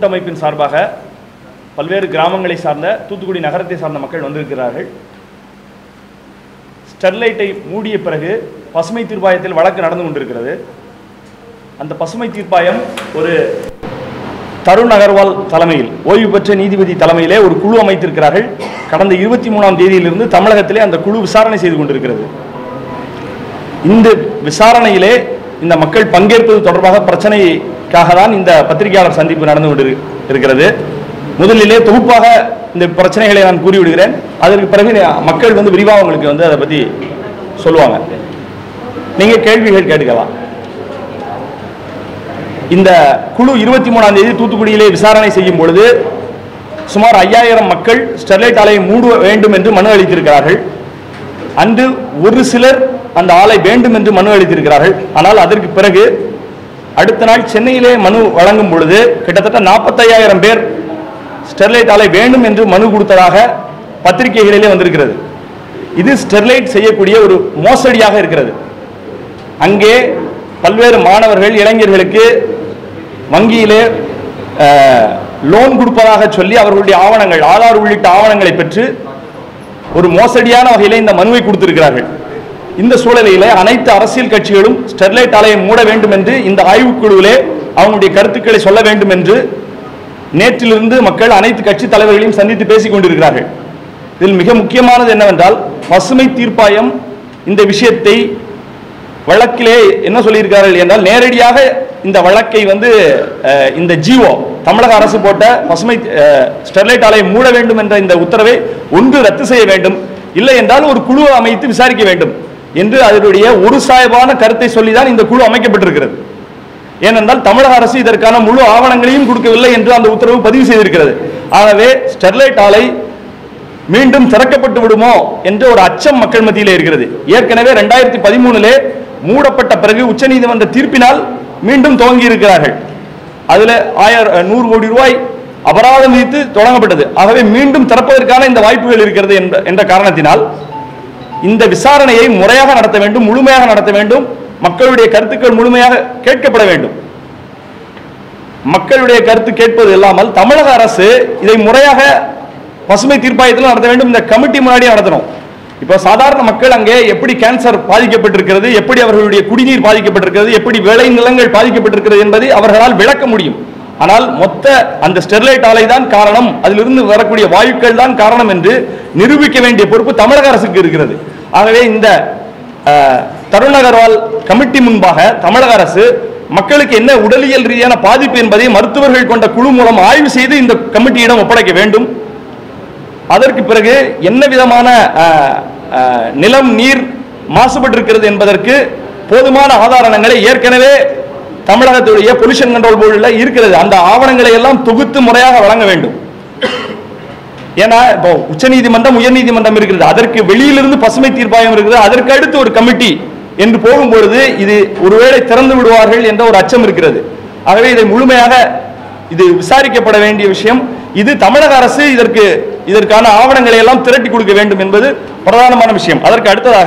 கூட்டமைப்பின் சார்பாக பல்வேறு கிராமங்களை சார்ந்த தூத்துக்குடி நகரத்தை சார்ந்த மக்கள் வந்திருக்கிறார்கள் ஸ்டெர்லைட்டை மூடிய பிறகு பசுமை தீர்ப்பாயத்தில் வழக்கு நடந்து கொண்டிருக்கிறது அந்த பசுமை தீர்ப்பாயம் ஒரு தருண் அகர்வால் தலைமையில் ஓய்வு பெற்ற நீதிபதி தலைமையிலே ஒரு குழு அமைத்திருக்கிறார்கள் கடந்த இருபத்தி மூணாம் தேதியிலிருந்து தமிழகத்திலே அந்த குழு விசாரணை செய்து கொண்டிருக்கிறது இந்த விசாரணையிலே இந்த மக்கள் பங்கேற்பது தொடர்பாக பிரச்சனைக்காக தான் இந்த பத்திரிகையாளர் சந்திப்பு நடந்து கொண்டு இருக்கிறது முதலிலே தொகுப்பாக இந்த பிரச்சனைகளை நான் கூறிவிடுகிறேன் அதற்கு பிறகு மக்கள் வந்து விரிவாக உங்களுக்கு வந்து அதை பற்றி சொல்லுவாங்க நீங்க கேள்விகள் கேட்டுக்கலாம் இந்த குழு இருபத்தி மூணாம் தேதி தூத்துக்குடியிலே விசாரணை செய்யும் பொழுது சுமார் ஐயாயிரம் மக்கள் ஸ்டெர்லைட் ஆலையை மூட வேண்டும் என்று மனு அளித்திருக்கிறார்கள் அன்று ஒரு சிலர் அந்த ஆலை வேண்டும் என்று மனு அளித்திருக்கிறார்கள் ஆனால் அதற்கு பிறகு அடுத்த நாள் சென்னையிலே மனு வழங்கும் பொழுது கிட்டத்தட்ட நாற்பத்தையாயிரம் பேர் ஸ்டெர்லைட் ஆலை வேண்டும் என்று மனு கொடுத்ததாக பத்திரிகைகளிலே வந்திருக்கிறது இது ஸ்டெர்லைட் செய்யக்கூடிய ஒரு மோசடியாக இருக்கிறது அங்கே பல்வேறு மாணவர்கள் இளைஞர்களுக்கு வங்கியிலே லோன் கொடுப்பதாக சொல்லி அவர்களுடைய ஆவணங்கள் ஆதார் உள்ளிட்ட ஆவணங்களை பெற்று ஒரு மோசடியான வகையில் இந்த மனுவை கொடுத்திருக்கிறார்கள் இந்த சூழலிலே அனைத்து அரசியல் கட்சிகளும் ஸ்டெர்லைட் ஆலையை மூட வேண்டும் என்று இந்த ஆய்வுக்குழுவிலே அவங்களுடைய கருத்துக்களை சொல்ல வேண்டும் என்று நேற்றிலிருந்து மக்கள் அனைத்து கட்சி தலைவர்களையும் சந்தித்து பேசிக் கொண்டிருக்கிறார்கள் இதில் மிக முக்கியமானது என்னவென்றால் பசுமை தீர்ப்பாயம் இந்த விஷயத்தை வழக்கிலே என்ன சொல்லியிருக்கிறார்கள் என்றால் நேரடியாக இந்த வழக்கை வந்து அஹ், இந்த ஜிஓ தமிழக அரசு போட்ட பசுமை அஹ், ஸ்டெர்லைட் ஆலையை மூட வேண்டும் என்ற இந்த உத்தரவை ஒன்று ரத்து செய்ய வேண்டும் இல்லை என்றால் ஒரு குழு அமைத்து விசாரிக்க வேண்டும் என்று அதனுடைய ஒரு சாய்வான கருத்தை சொல்லிதான் இந்த குழு அமைக்கப்பட்டிருக்கிறது ஏனென்றால் தமிழக அரசு இதற்கான முழு ஆவணங்களையும் கொடுக்கவில்லை என்று அந்த உத்தரவு பதிவு செய்திருக்கிறது ஆகவே ஸ்டெர்லைட் ஆலை மீண்டும் திறக்கப்பட்டு விடுமோ என்ற ஒரு அச்சம் மக்கள் மத்தியில் இருக்கிறது ஏற்கனவே ரெண்டாயிரத்தி பதிமூணுலே மூடப்பட்ட பிறகு உச்சநீதிமன்ற தீர்ப்பினால் மீண்டும் துவங்கி இருக்கிறார்கள் அதுல ஆயிரம் நூறு கோடி ரூபாய் அபராதம் விதித்து தொடங்கப்பட்டது ஆகவே மீண்டும் திறப்பதற்கான இந்த வாய்ப்புகள் இருக்கிறது என்ற என்ற காரணத்தினால் இந்த விசாரணையை முறையாக நடத்த வேண்டும் முழுமையாக நடத்த வேண்டும் மக்களுடைய கருத்துக்கள் முழுமையாக கேட்கப்பட வேண்டும் மக்களுடைய கருத்து கேட்பது இல்லாமல் தமிழக அரசு இதை முறையாக பசுமை தீர்ப்பாயத்தில் நடத்த வேண்டும் இந்த கமிட்டி முன்னாடி நடத்தணும் இப்போ சாதாரண மக்கள் அங்கே எப்படி கேன்சர் பாதிக்கப்பட்டிருக்கிறது எப்படி அவர்களுடைய குடிநீர் பாதிக்கப்பட்டிருக்கிறது எப்படி விளை நிலங்கள் பாதிக்கப்பட்டிருக்கிறது என்பதை அவர்களால் விளக்க முடியும் ஆனால் மொத்த அந்த ஸ்டெர்லைட் ஆலை தான் காரணம் அதிலிருந்து வரக்கூடிய வாயுக்கள் தான் காரணம் என்று நிரூபிக்க வேண்டிய பொறுப்பு தமிழக அரசுக்கு இருக்கிறது ஆகவே இந்த அஹ், தருண் அகர்வால் கமிட்டி முன்பாக தமிழக அரசு மக்களுக்கு என்ன உடலியல் ரீதியான பாதிப்பு என்பதை மருத்துவர்கள் கொண்ட குழு மூலம் ஆய்வு செய்து இந்த கமிட்டியிடம் ஒப்படைக்க வேண்டும் அதற்கு பிறகு என்ன விதமான அஹ், அஹ், நிலம் நீர் மாசுபட்டிருக்கிறது என்பதற்கு போதுமான ஆதாரங்களை ஏற்கனவே தமிழகத்துடைய பொல்யூஷன் கண்ட்ரோல் போர்டில் இருக்கிறது அந்த ஆவணங்களை எல்லாம் தொகுத்து முறையாக வழங்க வேண்டும் ஏன்னா இப்போ உச்சநீதிமன்றம் உயர்நீதிமன்றம் இருக்கிறது அதற்கு வெளியிலிருந்து பசுமை தீர்ப்பாயம் இருக்குது அதற்கு அடுத்து ஒரு கமிட்டி என்று போகும்பொழுது இது ஒருவேளை திறந்து விடுவார்கள் என்ற ஒரு அச்சம் இருக்கிறது ஆகவே இதை முழுமையாக இது விசாரிக்கப்பட வேண்டிய விஷயம் இது தமிழக அரசு இதற்கு இதற்கான ஆவணங்களை எல்லாம் திரட்டி கொடுக்க வேண்டும் என்பது பிரதானமான விஷயம் அதற்கு அடுத்ததாக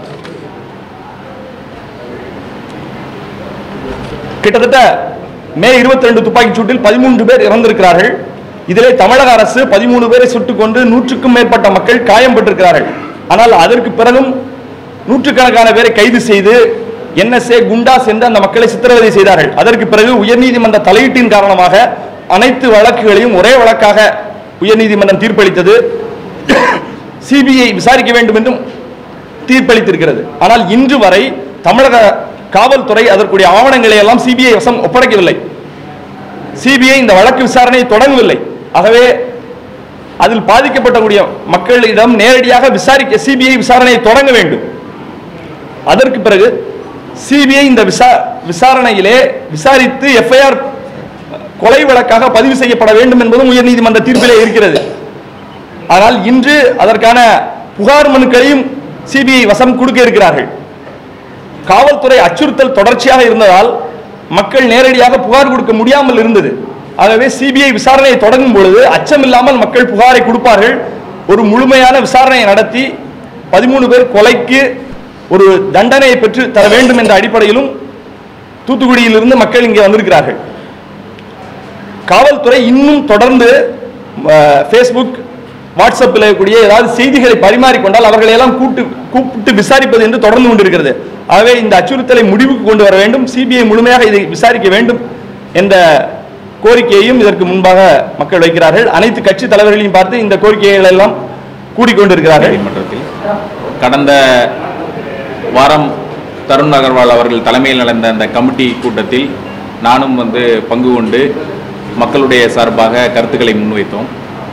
கிட்டத்தட்ட மே 22 ரெண்டு துப்பாக்கிச் சூட்டில் பதிமூன்று பேர் இறந்திருக்கிறார்கள் இதிலே தமிழக அரசு பதிமூணு பேரை சுட்டுக் கொண்டு நூற்றுக்கும் மேற்பட்ட மக்கள் காயம்பட்டிருக்கிறார்கள் ஆனால் அதற்கு பிறகும் நூற்றுக்கணக்கான பேரை கைது செய்து என்எஸ்ஏ குண்டாஸ் என்று அந்த மக்களை சித்திரவதை செய்தார்கள் அதற்கு பிறகு உயர்நீதிமன்ற தலையீட்டின் காரணமாக அனைத்து வழக்குகளையும் ஒரே வழக்காக உயர்நீதிமன்றம் தீர்ப்பளித்தது சிபிஐ விசாரிக்க வேண்டும் என்றும் தீர்ப்பளித்திருக்கிறது ஆனால் இன்று வரை தமிழக காவல்துறை அதற்குரிய ஆவணங்களை எல்லாம் சிபிஐ வசம் ஒப்படைக்கவில்லை சிபிஐ இந்த வழக்கு விசாரணையை தொடங்கவில்லை ஆகவே அதில் பாதிக்கப்பட்டக்கூடிய மக்களிடம் நேரடியாக விசாரிக்க சிபிஐ விசாரணையை தொடங்க வேண்டும் அதற்கு பிறகு சிபிஐ இந்த விசா விசாரணையிலே விசாரித்து எஃப்ஐஆர் கொலை வழக்காக பதிவு செய்யப்பட வேண்டும் என்பதும் உயர்நீதிமன்ற தீர்ப்பிலே இருக்கிறது ஆனால் இன்று அதற்கான புகார் மனுக்களையும் சிபிஐ வசம் கொடுக்க இருக்கிறார்கள் காவல்துறை அச்சுறுத்தல் தொடர்ச்சியாக இருந்ததால் மக்கள் நேரடியாக புகார் கொடுக்க முடியாமல் இருந்தது ஆகவே சிபிஐ விசாரணையை தொடங்கும் பொழுது அச்சமில்லாமல் மக்கள் புகாரை கொடுப்பார்கள் ஒரு முழுமையான விசாரணையை நடத்தி பதிமூணு பேர் கொலைக்கு ஒரு தண்டனையை பெற்று தர வேண்டும் என்ற அடிப்படையிலும் தூத்துக்குடியிலிருந்து மக்கள் இங்கே வந்திருக்கிறார்கள் காவல்துறை இன்னும் தொடர்ந்து ஃபேஸ்புக் வாட்ஸ்அப்பில் இருக்கக்கூடிய ஏதாவது செய்திகளை பரிமாறிக்கொண்டால் அவர்களை எல்லாம் கூட்டு கூப்பிட்டு விசாரிப்பது என்று தொடர்ந்து கொண்டிருக்கிறது ஆகவே இந்த அச்சுறுத்தலை முடிவுக்கு கொண்டு வர வேண்டும் சிபிஐ முழுமையாக இதை விசாரிக்க வேண்டும் என்ற கோரிக்கையையும் இதற்கு முன்பாக மக்கள் வைக்கிறார்கள் அனைத்து கட்சி தலைவர்களையும் பார்த்து இந்த கோரிக்கைகள் எல்லாம் கூடிக்கொண்டிருக்கிறார்கள் நீதிமன்றத்தில் கடந்த வாரம் தருண் அகர்வால் அவர்கள் தலைமையில் நடந்த அந்த கமிட்டி கூட்டத்தில் நானும் வந்து பங்கு கொண்டு மக்களுடைய சார்பாக கருத்துக்களை முன்வைத்தோம்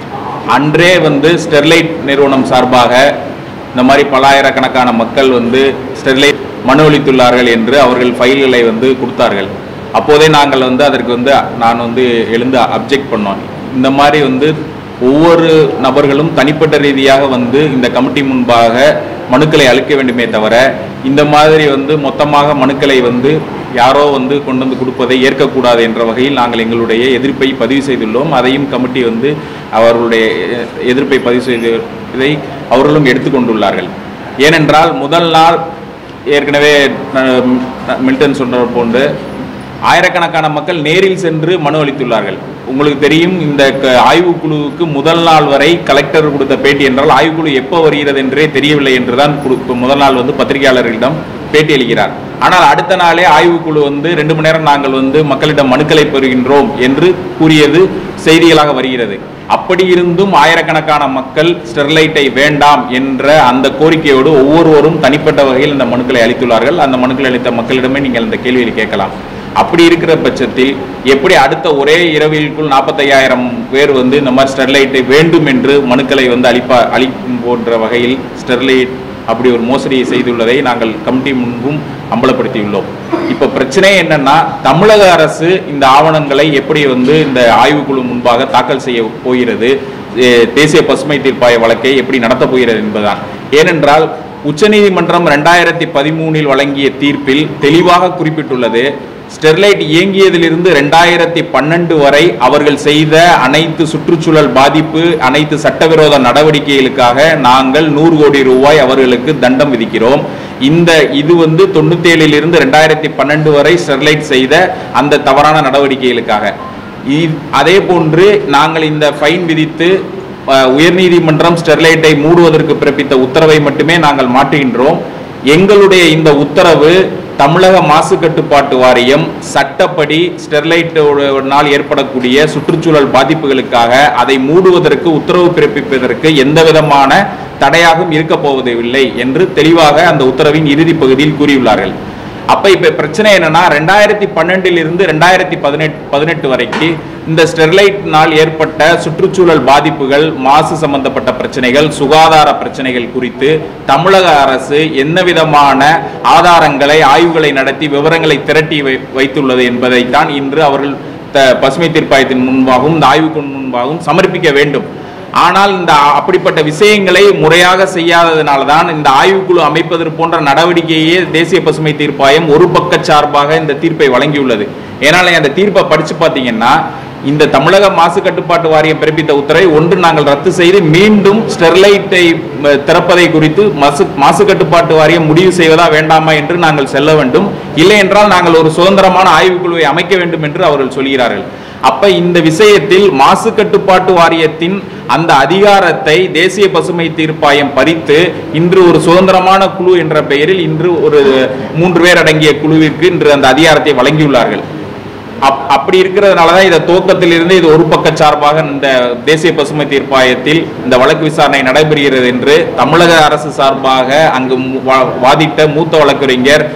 அன்றே வந்து ஸ்டெர்லைட் நிறுவனம் சார்பாக இந்த மாதிரி பல்லாயிரக்கணக்கான மக்கள் வந்து ஸ்டெர்லைட் மனு அளித்துள்ளார்கள் என்று அவர்கள் ஃபைல்களை வந்து கொடுத்தார்கள் அப்போதே நாங்கள் வந்து அதற்கு வந்து நான் வந்து எழுந்து அப்ஜெக்ட் பண்ணோம் இந்த மாதிரி வந்து ஒவ்வொரு நபர்களும் தனிப்பட்ட ரீதியாக வந்து இந்த கமிட்டி முன்பாக மனுக்களை அளிக்க வேண்டுமே தவிர இந்த மாதிரி வந்து மொத்தமாக மனுக்களை வந்து யாரோ வந்து கொண்டு வந்து கொடுப்பதை ஏற்கக்கூடாது என்ற வகையில் நாங்கள் எங்களுடைய எதிர்ப்பை பதிவு செய்துள்ளோம் அதையும் கமிட்டி வந்து அவர்களுடைய எதிர்ப்பை பதிவு செய்து இதை அவர்களும் எடுத்துக்கொண்டுள்ளார்கள் ஏனென்றால் முதல் நாள் ஏற்கனவே அஹ், மில்டன் சொன்ன போன்று ஆயிரக்கணக்கான மக்கள் நேரில் சென்று மனு அளித்துள்ளார்கள் உங்களுக்கு தெரியும் இந்த க- ஆய்வுக்குழுவுக்கு முதல் நாள் வரை கலெக்டர் கொடுத்த பேட்டி என்றால் ஆய்வுக்குழு எப்போ வருகிறது என்றே தெரியவில்லை என்றுதான் குடு- இப்ப முதல் நாள் வந்து பத்திரிகையாளர்களிடம் பேட்டி அளிக்கிறார் ஆனால் அடுத்த நாளே ஆய்வுக்குழு வந்து ரெண்டு மணி நேரம் நாங்கள் வந்து மக்களிடம் மனுக்களை பெறுகின்றோம் என்று கூறியது செய்திகளாக வருகிறது அப்படி இருந்தும் ஆயிரக்கணக்கான மக்கள் ஸ்டெர்லைட்டை வேண்டாம் என்ற அந்த கோரிக்கையோடு ஒவ்வொருவரும் தனிப்பட்ட வகையில் இந்த மனுக்களை அளித்துள்ளார்கள் அந்த மனுக்களை அளித்த மக்களிடமே நீங்கள் இந்த கேள்வியை கேட்கலாம் அப்படி இருக்கிற பட்சத்தில் எப்படி அடுத்த ஒரே இரவிற்குள் நாற்பத்தையாயிரம் பேர் வந்து இந்த மாதிரி ஸ்டெர்லைட்டை வேண்டும் என்று மனுக்களை வந்து அளிப்பா அளிக்கும் போன்ற வகையில் ஸ்டெர்லைட் அப்படி ஒரு மோசடியை செய்துள்ளதை நாங்கள் கமிட்டி முன்பும் அம்பலப்படுத்தியுள்ளோம் இப்போ பிரச்சனை என்னன்னா தமிழக அரசு இந்த ஆவணங்களை எப்படி வந்து இந்த ஆய்வுக்குழு முன்பாக தாக்கல் செய்ய போகிறது எ, தேசிய பசுமை தீர்ப்பாய வழக்கை எப்படி நடத்தப் போகிறது என்பதுதான் ஏனென்றால் உச்சநீதிமன்றம் ரெண்டாயிரத்தி பதிமூணில் வழங்கிய தீர்ப்பில் தெளிவாக குறிப்பிட்டுள்ளது ஸ்டெர்லைட் இயங்கியதிலிருந்து ரெண்டாயிரத்தி பன்னெண்டு வரை அவர்கள் செய்த அனைத்து சுற்றுச்சூழல் பாதிப்பு அனைத்து சட்டவிரோத நடவடிக்கைகளுக்காக நாங்கள் நூறு கோடி ரூபாய் அவர்களுக்கு தண்டம் விதிக்கிறோம் இந்த இது வந்து தொண்ணூத்தி ஏழிலிருந்து ரெண்டாயிரத்தி பன்னெண்டு வரை ஸ்டெர்லைட் செய்த அந்த தவறான நடவடிக்கைகளுக்காக இ- அதே போன்று நாங்கள் இந்த ஃபைன் விதித்து அஹ், உயர்நீதிமன்றம் ஸ்டெர்லைட்டை மூடுவதற்கு பிறப்பித்த உத்தரவை மட்டுமே நாங்கள் மாற்றுகின்றோம் எங்களுடைய இந்த உத்தரவு தமிழக மாசு கட்டுப்பாட்டு வாரியம் சட்டப்படி ஸ்டெர்லைட்டினால் ஏற்படக்கூடிய சுற்றுச்சூழல் பாதிப்புகளுக்காக அதை மூடுவதற்கு உத்தரவு பிறப்பிப்பதற்கு எந்த விதமான தடையாகவும் இருக்கப் போவதில்லை என்று தெளிவாக அந்த உத்தரவின் இறுதி பகுதியில் கூறியுள்ளார்கள் அப்ப இப்ப பிரச்சனை என்னன்னா ரெண்டாயிரத்தி பன்னெண்டில் இருந்து ரெண்டாயிரத்தி பதினெட்டு பதினெட்டு வரைக்கும் இந்த ஸ்டெர்லைட்னால் ஏற்பட்ட சுற்றுச்சூழல் பாதிப்புகள் மாசு சம்பந்தப்பட்ட பிரச்சனைகள் சுகாதார பிரச்சனைகள் குறித்து தமிழக அரசு என்ன விதமான ஆதாரங்களை ஆய்வுகளை நடத்தி விவரங்களை திரட்டி வை- வைத்துள்ளது என்பதைத்தான் இன்று அவர்கள் த- பசுமை தீர்ப்பாயத்தின் முன்பாகவும் இந்த ஆய்வுக்கு முன்பாகவும் சமர்ப்பிக்க வேண்டும் ஆனால் இந்த அப்படிப்பட்ட விஷயங்களை முறையாக செய்யாததுனால தான் இந்த ஆய்வுக்குழு அமைப்பது போன்ற நடவடிக்கையே தேசிய பசுமை தீர்ப்பாயம் ஒரு பக்க சார்பாக இந்த தீர்ப்பை வழங்கியுள்ளது ஏனால் அந்த தீர்ப்பை படிச்சு பார்த்தீங்கன்னா இந்த தமிழக மாசு கட்டுப்பாட்டு வாரியம் பிறப்பித்த உத்தரவை ஒன்று நாங்கள் ரத்து செய்து மீண்டும் ஸ்டெர்லைட்டை ம, திறப்பதை குறித்து மாசு மாசு கட்டுப்பாட்டு வாரியம் முடிவு செய்வதா வேண்டாமா என்று நாங்கள் செல்ல வேண்டும் இல்லை என்றால் நாங்கள் ஒரு சுதந்திரமான ஆய்வுக்குழுவை அமைக்க வேண்டும் என்று அவர்கள் சொல்கிறார்கள் அப்ப இந்த விஷயத்தில் மாசு கட்டுப்பாட்டு வாரியத்தின் அந்த அதிகாரத்தை தேசிய பசுமை தீர்ப்பாயம் பறித்து இன்று ஒரு சுதந்திரமான குழு என்ற பெயரில் இன்று ஒரு மூன்று பேர் அடங்கிய குழுவிற்கு இன்று அந்த அதிகாரத்தை வழங்கியுள்ளார்கள் அப்- அப்படி இருக்கிறதுனால தான் இதை துவக்கத்திலிருந்து இது ஒரு பக்க சார்பாக இந்த தேசிய பசுமை தீர்ப்பாயத்தில் இந்த வழக்கு விசாரணை நடைபெறுகிறது என்று தமிழக அரசு சார்பாக அங்கு மு- வா- வாதிட்ட மூத்த வழக்கறிஞர்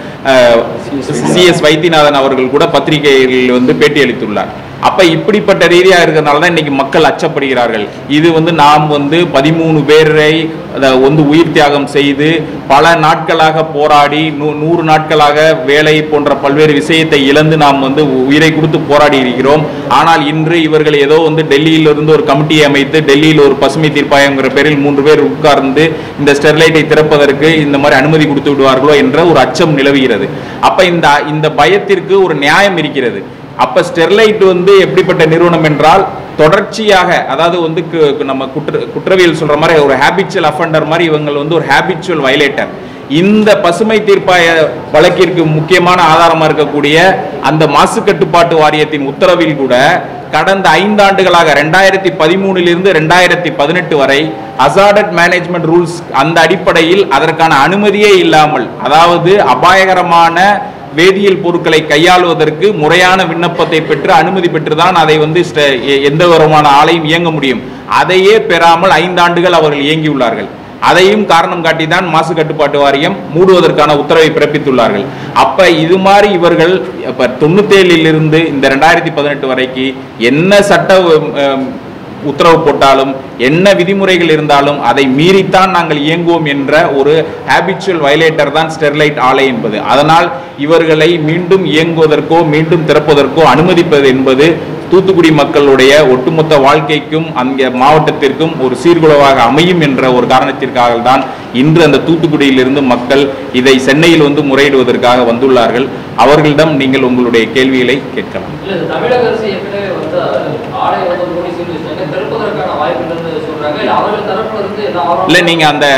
சி எஸ் வைத்தியநாதன் அவர்கள் கூட பத்திரிகையில் வந்து பேட்டி அளித்துள்ளார் அப்ப இப்படிப்பட்ட ரீதியா இருக்கிறதுனால தான் இன்னைக்கு மக்கள் அச்சப்படுகிறார்கள் இது வந்து நாம் வந்து பதிமூணு பேரை அத வந்து உயிர் தியாகம் செய்து பல நாட்களாக போராடி நூ- நூறு நாட்களாக வேலை போன்ற பல்வேறு விஷயத்தை இழந்து நாம் வந்து உயிரை கொடுத்து போராடி இருக்கிறோம் ஆனால் இன்று இவர்கள் ஏதோ வந்து டெல்லியில இருந்து ஒரு கமிட்டியை அமைத்து டெல்லியில் ஒரு பசுமை தீர்ப்பாயங்கிற பேரில் மூன்று பேர் உட்கார்ந்து இந்த ஸ்டெர்லைட்டை திறப்பதற்கு இந்த மாதிரி அனுமதி கொடுத்து விடுவார்களோ என்ற ஒரு அச்சம் நிலவுகிறது அப்ப இந்த இந்த பயத்திற்கு ஒரு நியாயம் இருக்கிறது அப்ப ஸ்டெர்லைட் வந்து எப்படிப்பட்ட நிறுவனம் என்றால் தொடர்ச்சியாக அதாவது வந்து கு- கு- நம்ம குற்ற குற்றவியல் சொல்ற மாதிரி ஒரு ஹேபிச்சுவல் அஃபண்டர் மாதிரி இவங்க வந்து ஒரு ஹேபிச்சுவல் வயலேட்டர் இந்த பசுமை தீர்ப்பாய வழக்கிற்கு முக்கியமான ஆதாரமா இருக்கக்கூடிய அந்த மாசு கட்டுப்பாட்டு வாரியத்தின் உத்தரவில் கூட கடந்த ஐந்தாண்டுகளாக ரெண்டாயிரத்தி பதிமூணிலிருந்து ரெண்டாயிரத்தி பதினெட்டு வரை அசார்டட் மேனேஜ்மெண்ட் ரூல்ஸ் அந்த அடிப்படையில் அதற்கான அனுமதியே இல்லாமல் அதாவது அபாயகரமான வேதியியல் பொருட்களை கையாளுவதற்கு முறையான விண்ணப்பத்தை பெற்று அனுமதி பெற்றுதான் அதை வந்து ஸ்ட- எ- எந்த விதமான ஆலையும் இயங்க முடியும் அதையே பெறாமல் ஐந்தாண்டுகள் அவர்கள் இயங்கியுள்ளார்கள் அதையும் காரணம் காட்டிதான் மாசு கட்டுப்பாட்டு வாரியம் மூடுவதற்கான உத்தரவை பிறப்பித்துள்ளார்கள் அப்ப இது மாதிரி இவர்கள் இப்ப தொண்ணூத்தேழில் இருந்து இந்த ரெண்டாயிரத்தி பதினெட்டு வரைக்கு என்ன சட்ட அஹ், உத்தரவு போட்டாலும் என்ன விதிமுறைகள் இருந்தாலும் அதை மீறித்தான் நாங்கள் இயங்குவோம் என்ற ஒரு ஹேபிச்சுவல் வயலேட்டர் தான் ஸ்டெர்லைட் ஆலை என்பது அதனால் இவர்களை மீண்டும் இயங்குவதற்கோ மீண்டும் திறப்பதற்கோ அனுமதிப்பது என்பது தூத்துக்குடி மக்களுடைய ஒட்டுமொத்த வாழ்க்கைக்கும் அங்கே மாவட்டத்திற்கும் ஒரு சீர்குலைவாக அமையும் என்ற ஒரு காரணத்திற்காக தான் இன்று அந்த தூத்துக்குடியிலிருந்து மக்கள் இதை சென்னையில் வந்து முறையிடுவதற்காக வந்துள்ளார்கள் அவர்களிடம் நீங்கள் உங்களுடைய கேள்விகளை கேட்கலாம் இல்ல இது தமிழக அரசு ஏற்கனவே வந்து ஆலை வந்து மூடி சீல் வச்சாங்க திறப்பதற்கான வாய்ப்பு இல்லைன்னு சொல்றாங்க இல்ல அவர்கள் தரப்புல இருந்து என்ன ஆவணம் இல்லை நீங்க அந்த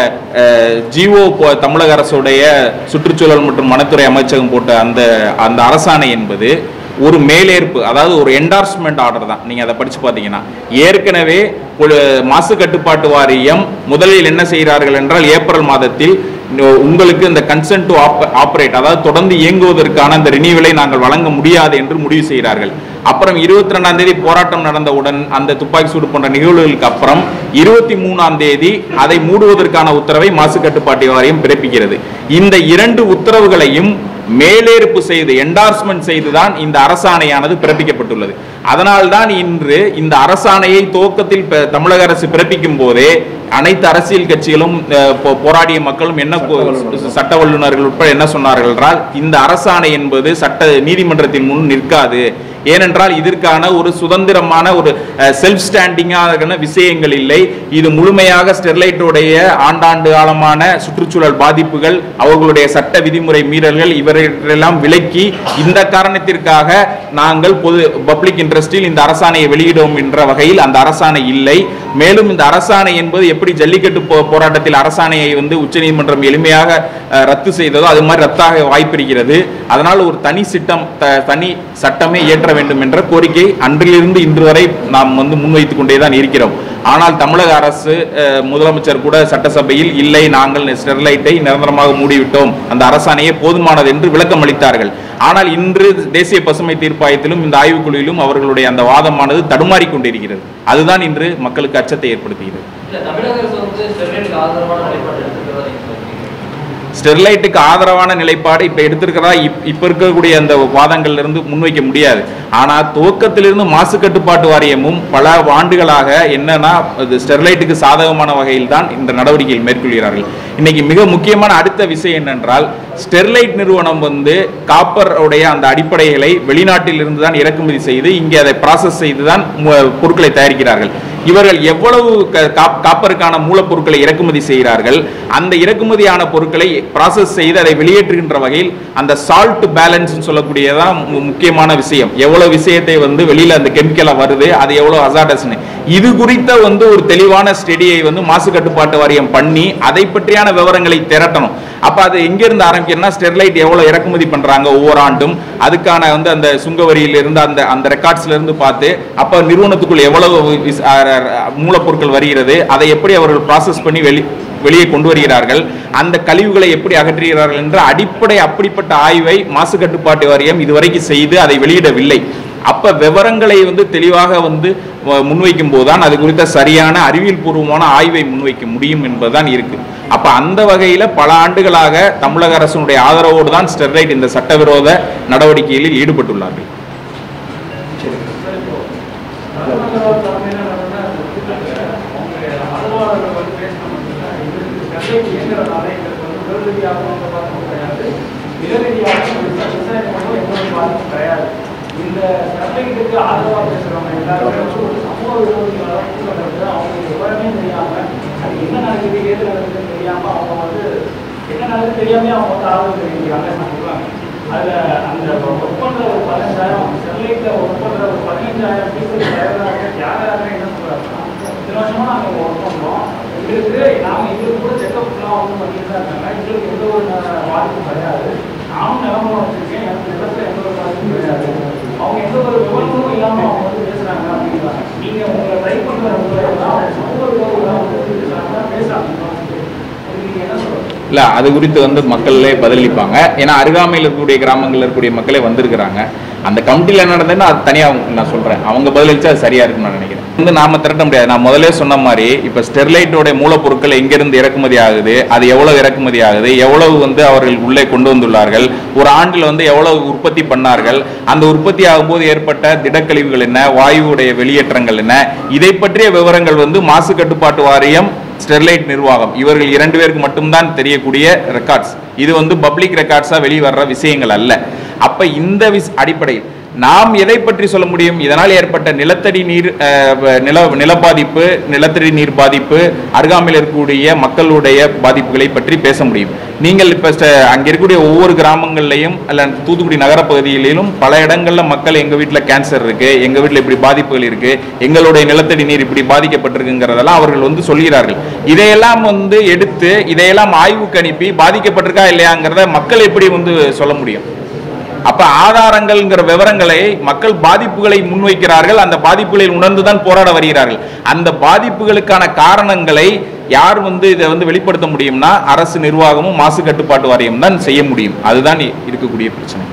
ஜிஓ தமிழக அரசுடைய சுற்றுச்சூழல் மற்றும் வனத்துறை அமைச்சகம் போட்ட அந்த அந்த அரசாணை என்பது ஒரு மேலேற்பு அதாவது ஒரு என்டார்ஸ்மெண்ட் ஆர்டர் தான் நீங்க அதை படிச்சு பார்த்தீங்கன்னா ஏற்கனவே ஒரு மாசு கட்டுப்பாட்டு வாரியம் முதலில் என்ன செய்கிறார்கள் என்றால் ஏப்ரல் மாதத்தில் இந்த- உங்களுக்கு இந்த கன்சென்ட் டு ஆப்ரேட் அதாவது தொடர்ந்து இயங்குவதற்கான அந்த ரினிவலை நாங்கள் வழங்க முடியாது என்று முடிவு செய்கிறார்கள் அப்புறம் இருபத்தி ரெண்டாம் தேதி போராட்டம் நடந்தவுடன் அந்த துப்பாக்கி சூடு போன்ற நிகழ்வுகளுக்கு அப்புறம் இருபத்தி மூணாம் தேதி அதை மூடுவதற்கான உத்தரவை மாசு கட்டுப்பாட்டு வாரியம் பிறப்பிக்கிறது இந்த இரண்டு உத்தரவுகளையும் மேலேறுப்பு செய்து என்டார்ஸ்மெண்ட் செய்துதான் இந்த அரசாணையானது பிறப்பிக்கப்பட்டுள்ளது அதனால்தான் இன்று இந்த அரசாணையை துவக்கத்தில் ப- தமிழக அரசு பிறப்பிக்கும் போதே அனைத்து அரசியல் கட்சிகளும் அஹ், போ- போராடிய மக்களும் என்ன கு- சட்ட வல்லுநர்கள் உட்பட என்ன சொன்னார்கள் என்றால் இந்த அரசாணை என்பது சட்ட நீதிமன்றத்தின் முன் நிற்காது ஏனென்றால் இதற்கான ஒரு சுதந்திரமான ஒரு செல்ஃப் ஸ்டாண்டிங்கான விஷயங்கள் இல்லை இது முழுமையாக ஸ்டெர்லைட்டுடைய ஆண்டாண்டு காலமான சுற்றுச்சூழல் பாதிப்புகள் அவர்களுடைய சட்ட விதிமுறை மீறல்கள் இவரையெல்லாம் விலக்கி இந்த காரணத்திற்காக நாங்கள் பொது பப்ளிக் இன்ட்ரெஸ்டில் இந்த அரசாணையை வெளியிடும் என்ற வகையில் அந்த அரசாணை இல்லை மேலும் இந்த அரசாணை என்பது எப்படி ஜல்லிக்கட்டு போ- போராட்டத்தில் அரசாணையை வந்து உச்சநீதிமன்றம் எளிமையாக அஹ், ரத்து செய்ததோ அது மாதிரி ரத்தாக வாய்ப்பிருக்கிறது அதனால் ஒரு தனி சிட்டம் த- தனி சட்டமே இயற்ற வேண்டும் என்ற கோரிக்கை அன்றிலிருந்து இன்று வரை நாம் வந்து முன்வைத்துக் கொண்டே தான் இருக்கிறோம் ஆனால் தமிழக அரசு அஹ், முதலமைச்சர் கூட சட்டசபையில் இல்லை நாங்கள் ஸ்டெர்லைட்டை நிரந்தரமாக மூடிவிட்டோம் அந்த அரசாணையே போதுமானது என்று விளக்கம் அளித்தார்கள் ஆனால் இன்று தேசிய பசுமை தீர்ப்பாயத்திலும் இந்த ஆய்வுக்குழுவிலும் அவர்களுடைய அந்த வாதமானது தடுமாறிக் கொண்டிருக்கிறது அதுதான் இன்று மக்களுக்கு அச்சத்தை ஏற்படுத்துகிறது இல்ல தமிழக அரசு வந்து ஸ்டெர்லைட்டுக்கு ஆதரவான நிலைப்பாடு எடுத்துக்கிறதா நீங்க சொல்றீங்க ஸ்டெர்லைட்டுக்கு ஆதரவான நிலைப்பாடு இப்ப எடுத்திருக்கிறதா இப்- இப்ப இருக்கக்கூடிய அந்த வாதங்கள்ல இருந்து முன்வைக்க முடியாது ஆனா துவக்கத்திலிருந்து மாசு கட்டுப்பாட்டு வாரியமும் பல ஆண்டுகளாக என்னன்னா அது ஸ்டெர்லைட்டுக்கு சாதகமான வகையில் தான் இந்த நடவடிக்கைகள் மேற்கொள்கிறார்கள் இன்னைக்கு மிக முக்கியமான அடுத்த விஷயம் என்னென்றால் ஸ்டெர்லைட் நிறுவனம் வந்து காப்பர் உடைய அந்த அடிப்படைகளை வெளிநாட்டில் இருந்து தான் இறக்குமதி செய்து இங்கே அதை ப்ராசஸ் செய்து தான் மு- பொருட்களை தயாரிக்கிறார்கள் இவர்கள் எவ்வளவு க- காப்- காப்பருக்கான மூலப்பொருட்களை இறக்குமதி செய்கிறார்கள் அந்த இறக்குமதியான பொருட்களை ப்ராசஸ் செய்து அதை வெளியேற்றுகின்ற வகையில் அந்த சால்ட் பேலன்ஸ் சொல்லக்கூடியதான் மு- முக்கியமான விஷயம் எவ்வளவு விஷயத்தை வந்து வெளியில அந்த கெமிக்கலா வருது அது எவ்வளவு அசாடஸ்னு இது குறித்த வந்து ஒரு தெளிவான ஸ்டடியை வந்து மாசு கட்டுப்பாட்டு வாரியம் பண்ணி அதை பற்றியான விவரங்களை திரட்டணும் அப்ப அது எங்க இருந்து ஆரம்பிக்கணும்னா ஸ்டெர்லைட் எவ்வளவு இறக்குமதி பண்றாங்க ஒவ்வொரு ஆண்டும் அதுக்கான வந்து அந்த சுங்க வரியில இருந்து அந்த அந்த ரெக்கார்ட்ஸ்ல இருந்து பார்த்து அப்ப நிறுவனத்துக்குள் எவ்வளவு விஸ்- அ- அ- மூலப்பொருட்கள் வருகிறது அதை எப்படி அவர்கள் ப்ராசஸ் பண்ணி வெளி வெளியே கொண்டு வருகிறார்கள் அந்த கழிவுகளை எப்படி அகற்றுகிறார்கள் என்ற அடிப்படை அப்படிப்பட்ட ஆய்வை மாசு கட்டுப்பாட்டு வாரியம் இதுவரைக்கும் செய்து அதை வெளியிடவில்லை அப்ப விவரங்களை வந்து தெளிவாக வந்து வ- முன்வைக்கும் போதுதான் அது குறித்த சரியான அறிவியல் பூர்வமான ஆய்வை முன்வைக்க முடியும் என்பதுதான் இருக்கு அப்ப அந்த வகையில பல ஆண்டுகளாக தமிழக அரசினுடைய ஆதரவோடு தான் ஸ்டெர்லைட் இந்த சட்டவிரோத நடவடிக்கைகளில் ஈடுபட்டுள்ளார்கள் இந்த சட்டத்துக்கு ஆதரவாக பேசுறவங்க எல்லாருமே வந்து ஒரு சமூக விரோதிகளாக கூட்டப்படுறது அவங்களுக்கு விவரமே தெரியாம அது என்ன நடக்குது ஏது நடக்குதுன்னு தெரியாம அவங்க வந்து என்ன நடக்குது தெரியாம அவங்க வந்து ஆதரவு தெரிவிக்கிறாங்க சொல்லுவாங்க அதுல அந்த ஒர்க் பண்ற ஒரு பதினஞ்சாயிரம் ஸ்டெர்லைட்ல ஒர்க் பண்ற ஒரு பதினஞ்சாயிரம் பீப்புள் தயாராக யாராக என்ன சொல்றாங்கன்னா இத்தனை வருஷமா நாங்க ஒர்க் பண்றோம் எங்களுக்கு நாம எங்களுக்கு கூட செக்அப் எல்லாம் வந்து பண்ணிட்டு தான் இருக்காங்க எங்களுக்கு எந்த ஒரு ந- பாதிப்பும் கிடையாது நானும் நிலமரம் வச்சிருக்கேன் எனக்கு நிலத்துல எந்த ஒரு பாதிப்பும் கிடையாது அவங்க எந்த ஒரு விவரமும் இல்லாம அவங்க வந்து பேசுறாங்க அப்படிங்கிறாங்க நீங்க உங்களை ட்ரை பண்ற உங்களை தான் சமூக விரோதிகளா வந்து பேசுறாங்க பேசுறாங்க அதுக்கு நீங்க என்ன சொல்றீங்க இல்லை அது குறித்து வந்து மக்களே பதிலளிப்பாங்க ஏன்னா அருகாமையில் இருக்கக்கூடிய கிராமங்களில் இருக்கக்கூடிய மக்களே வந்திருக்கிறாங்க அந்த கமிட்டியில் என்ன நடந்ததுன்னா அது தனியாக நான் சொல்கிறேன் அவங்க பதிலளிச்சா அது சரியாக இருக்கும்னு நான் நினைக்கிறேன் வந்து நாம திரட்ட முடியாது நான் முதல்ல சொன்ன மாதிரி இப்போ ஸ்டெர்லைட்டோட மூலப்பொருட்கள் எங்கேருந்து இறக்குமதி ஆகுது அது எவ்வளவு இறக்குமதி ஆகுது எவ்வளவு வந்து அவர்கள் உள்ளே கொண்டு வந்துள்ளார்கள் ஒரு ஆண்டில் வந்து எவ்வளவு உற்பத்தி பண்ணார்கள் அந்த உற்பத்தி ஆகும்போது ஏற்பட்ட திடக்கழிவுகள் என்ன வாயுவுடைய வெளியேற்றங்கள் என்ன இதை பற்றிய விவரங்கள் வந்து மாசு கட்டுப்பாட்டு வாரியம் ஸ்டெர்லைட் நிர்வாகம் இவர்கள் இரண்டு பேருக்கு மட்டும்தான் தெரியக்கூடிய ரெக்கார்ட்ஸ் இது வந்து பப்ளிக் ரெக்கார்ட்ஸா வெளிவர்ற விஷயங்கள் அல்ல அப்ப இந்த விஷ அடிப்படையில் நாம் எதை பற்றி சொல்ல முடியும் இதனால் ஏற்பட்ட நிலத்தடி நீர் அஹ், வ- நில நில பாதிப்பு நிலத்தடி நீர் பாதிப்பு அருகாமையில் இருக்கக்கூடிய மக்களுடைய பாதிப்புகளை பற்றி பேச முடியும் நீங்கள் இப்போ அங்கே இருக்கக்கூடிய ஒவ்வொரு கிராமங்கள்லையும் அல்ல தூத்துக்குடி நகர பகுதிகளிலும் பல இடங்கள்ல மக்கள் எங்க வீட்டில் கேன்சர் இருக்கு எங்க வீட்டில் இப்படி பாதிப்புகள் இருக்கு எங்களுடைய நிலத்தடி நீர் இப்படி பாதிக்கப்பட்டிருக்குங்கிறதெல்லாம் அவர்கள் வந்து சொல்கிறார்கள் இதையெல்லாம் வந்து எடுத்து இதையெல்லாம் ஆய்வுக்கு அனுப்பி பாதிக்கப்பட்டிருக்கா இல்லையாங்கிறத மக்கள் எப்படி வந்து சொல்ல முடியும் அப்ப ஆதாரங்கள்ங்கிற விவரங்களை மக்கள் பாதிப்புகளை முன்வைக்கிறார்கள் அந்த பாதிப்புகளை உணர்ந்துதான் போராட வருகிறார்கள் அந்த பாதிப்புகளுக்கான காரணங்களை யார் வந்து இதை வந்து வெளிப்படுத்த முடியும்னா அரசு நிர்வாகமும் மாசு கட்டுப்பாட்டு வாரியம் தான் செய்ய முடியும் அதுதான் இ- இருக்கக்கூடிய பிரச்சனை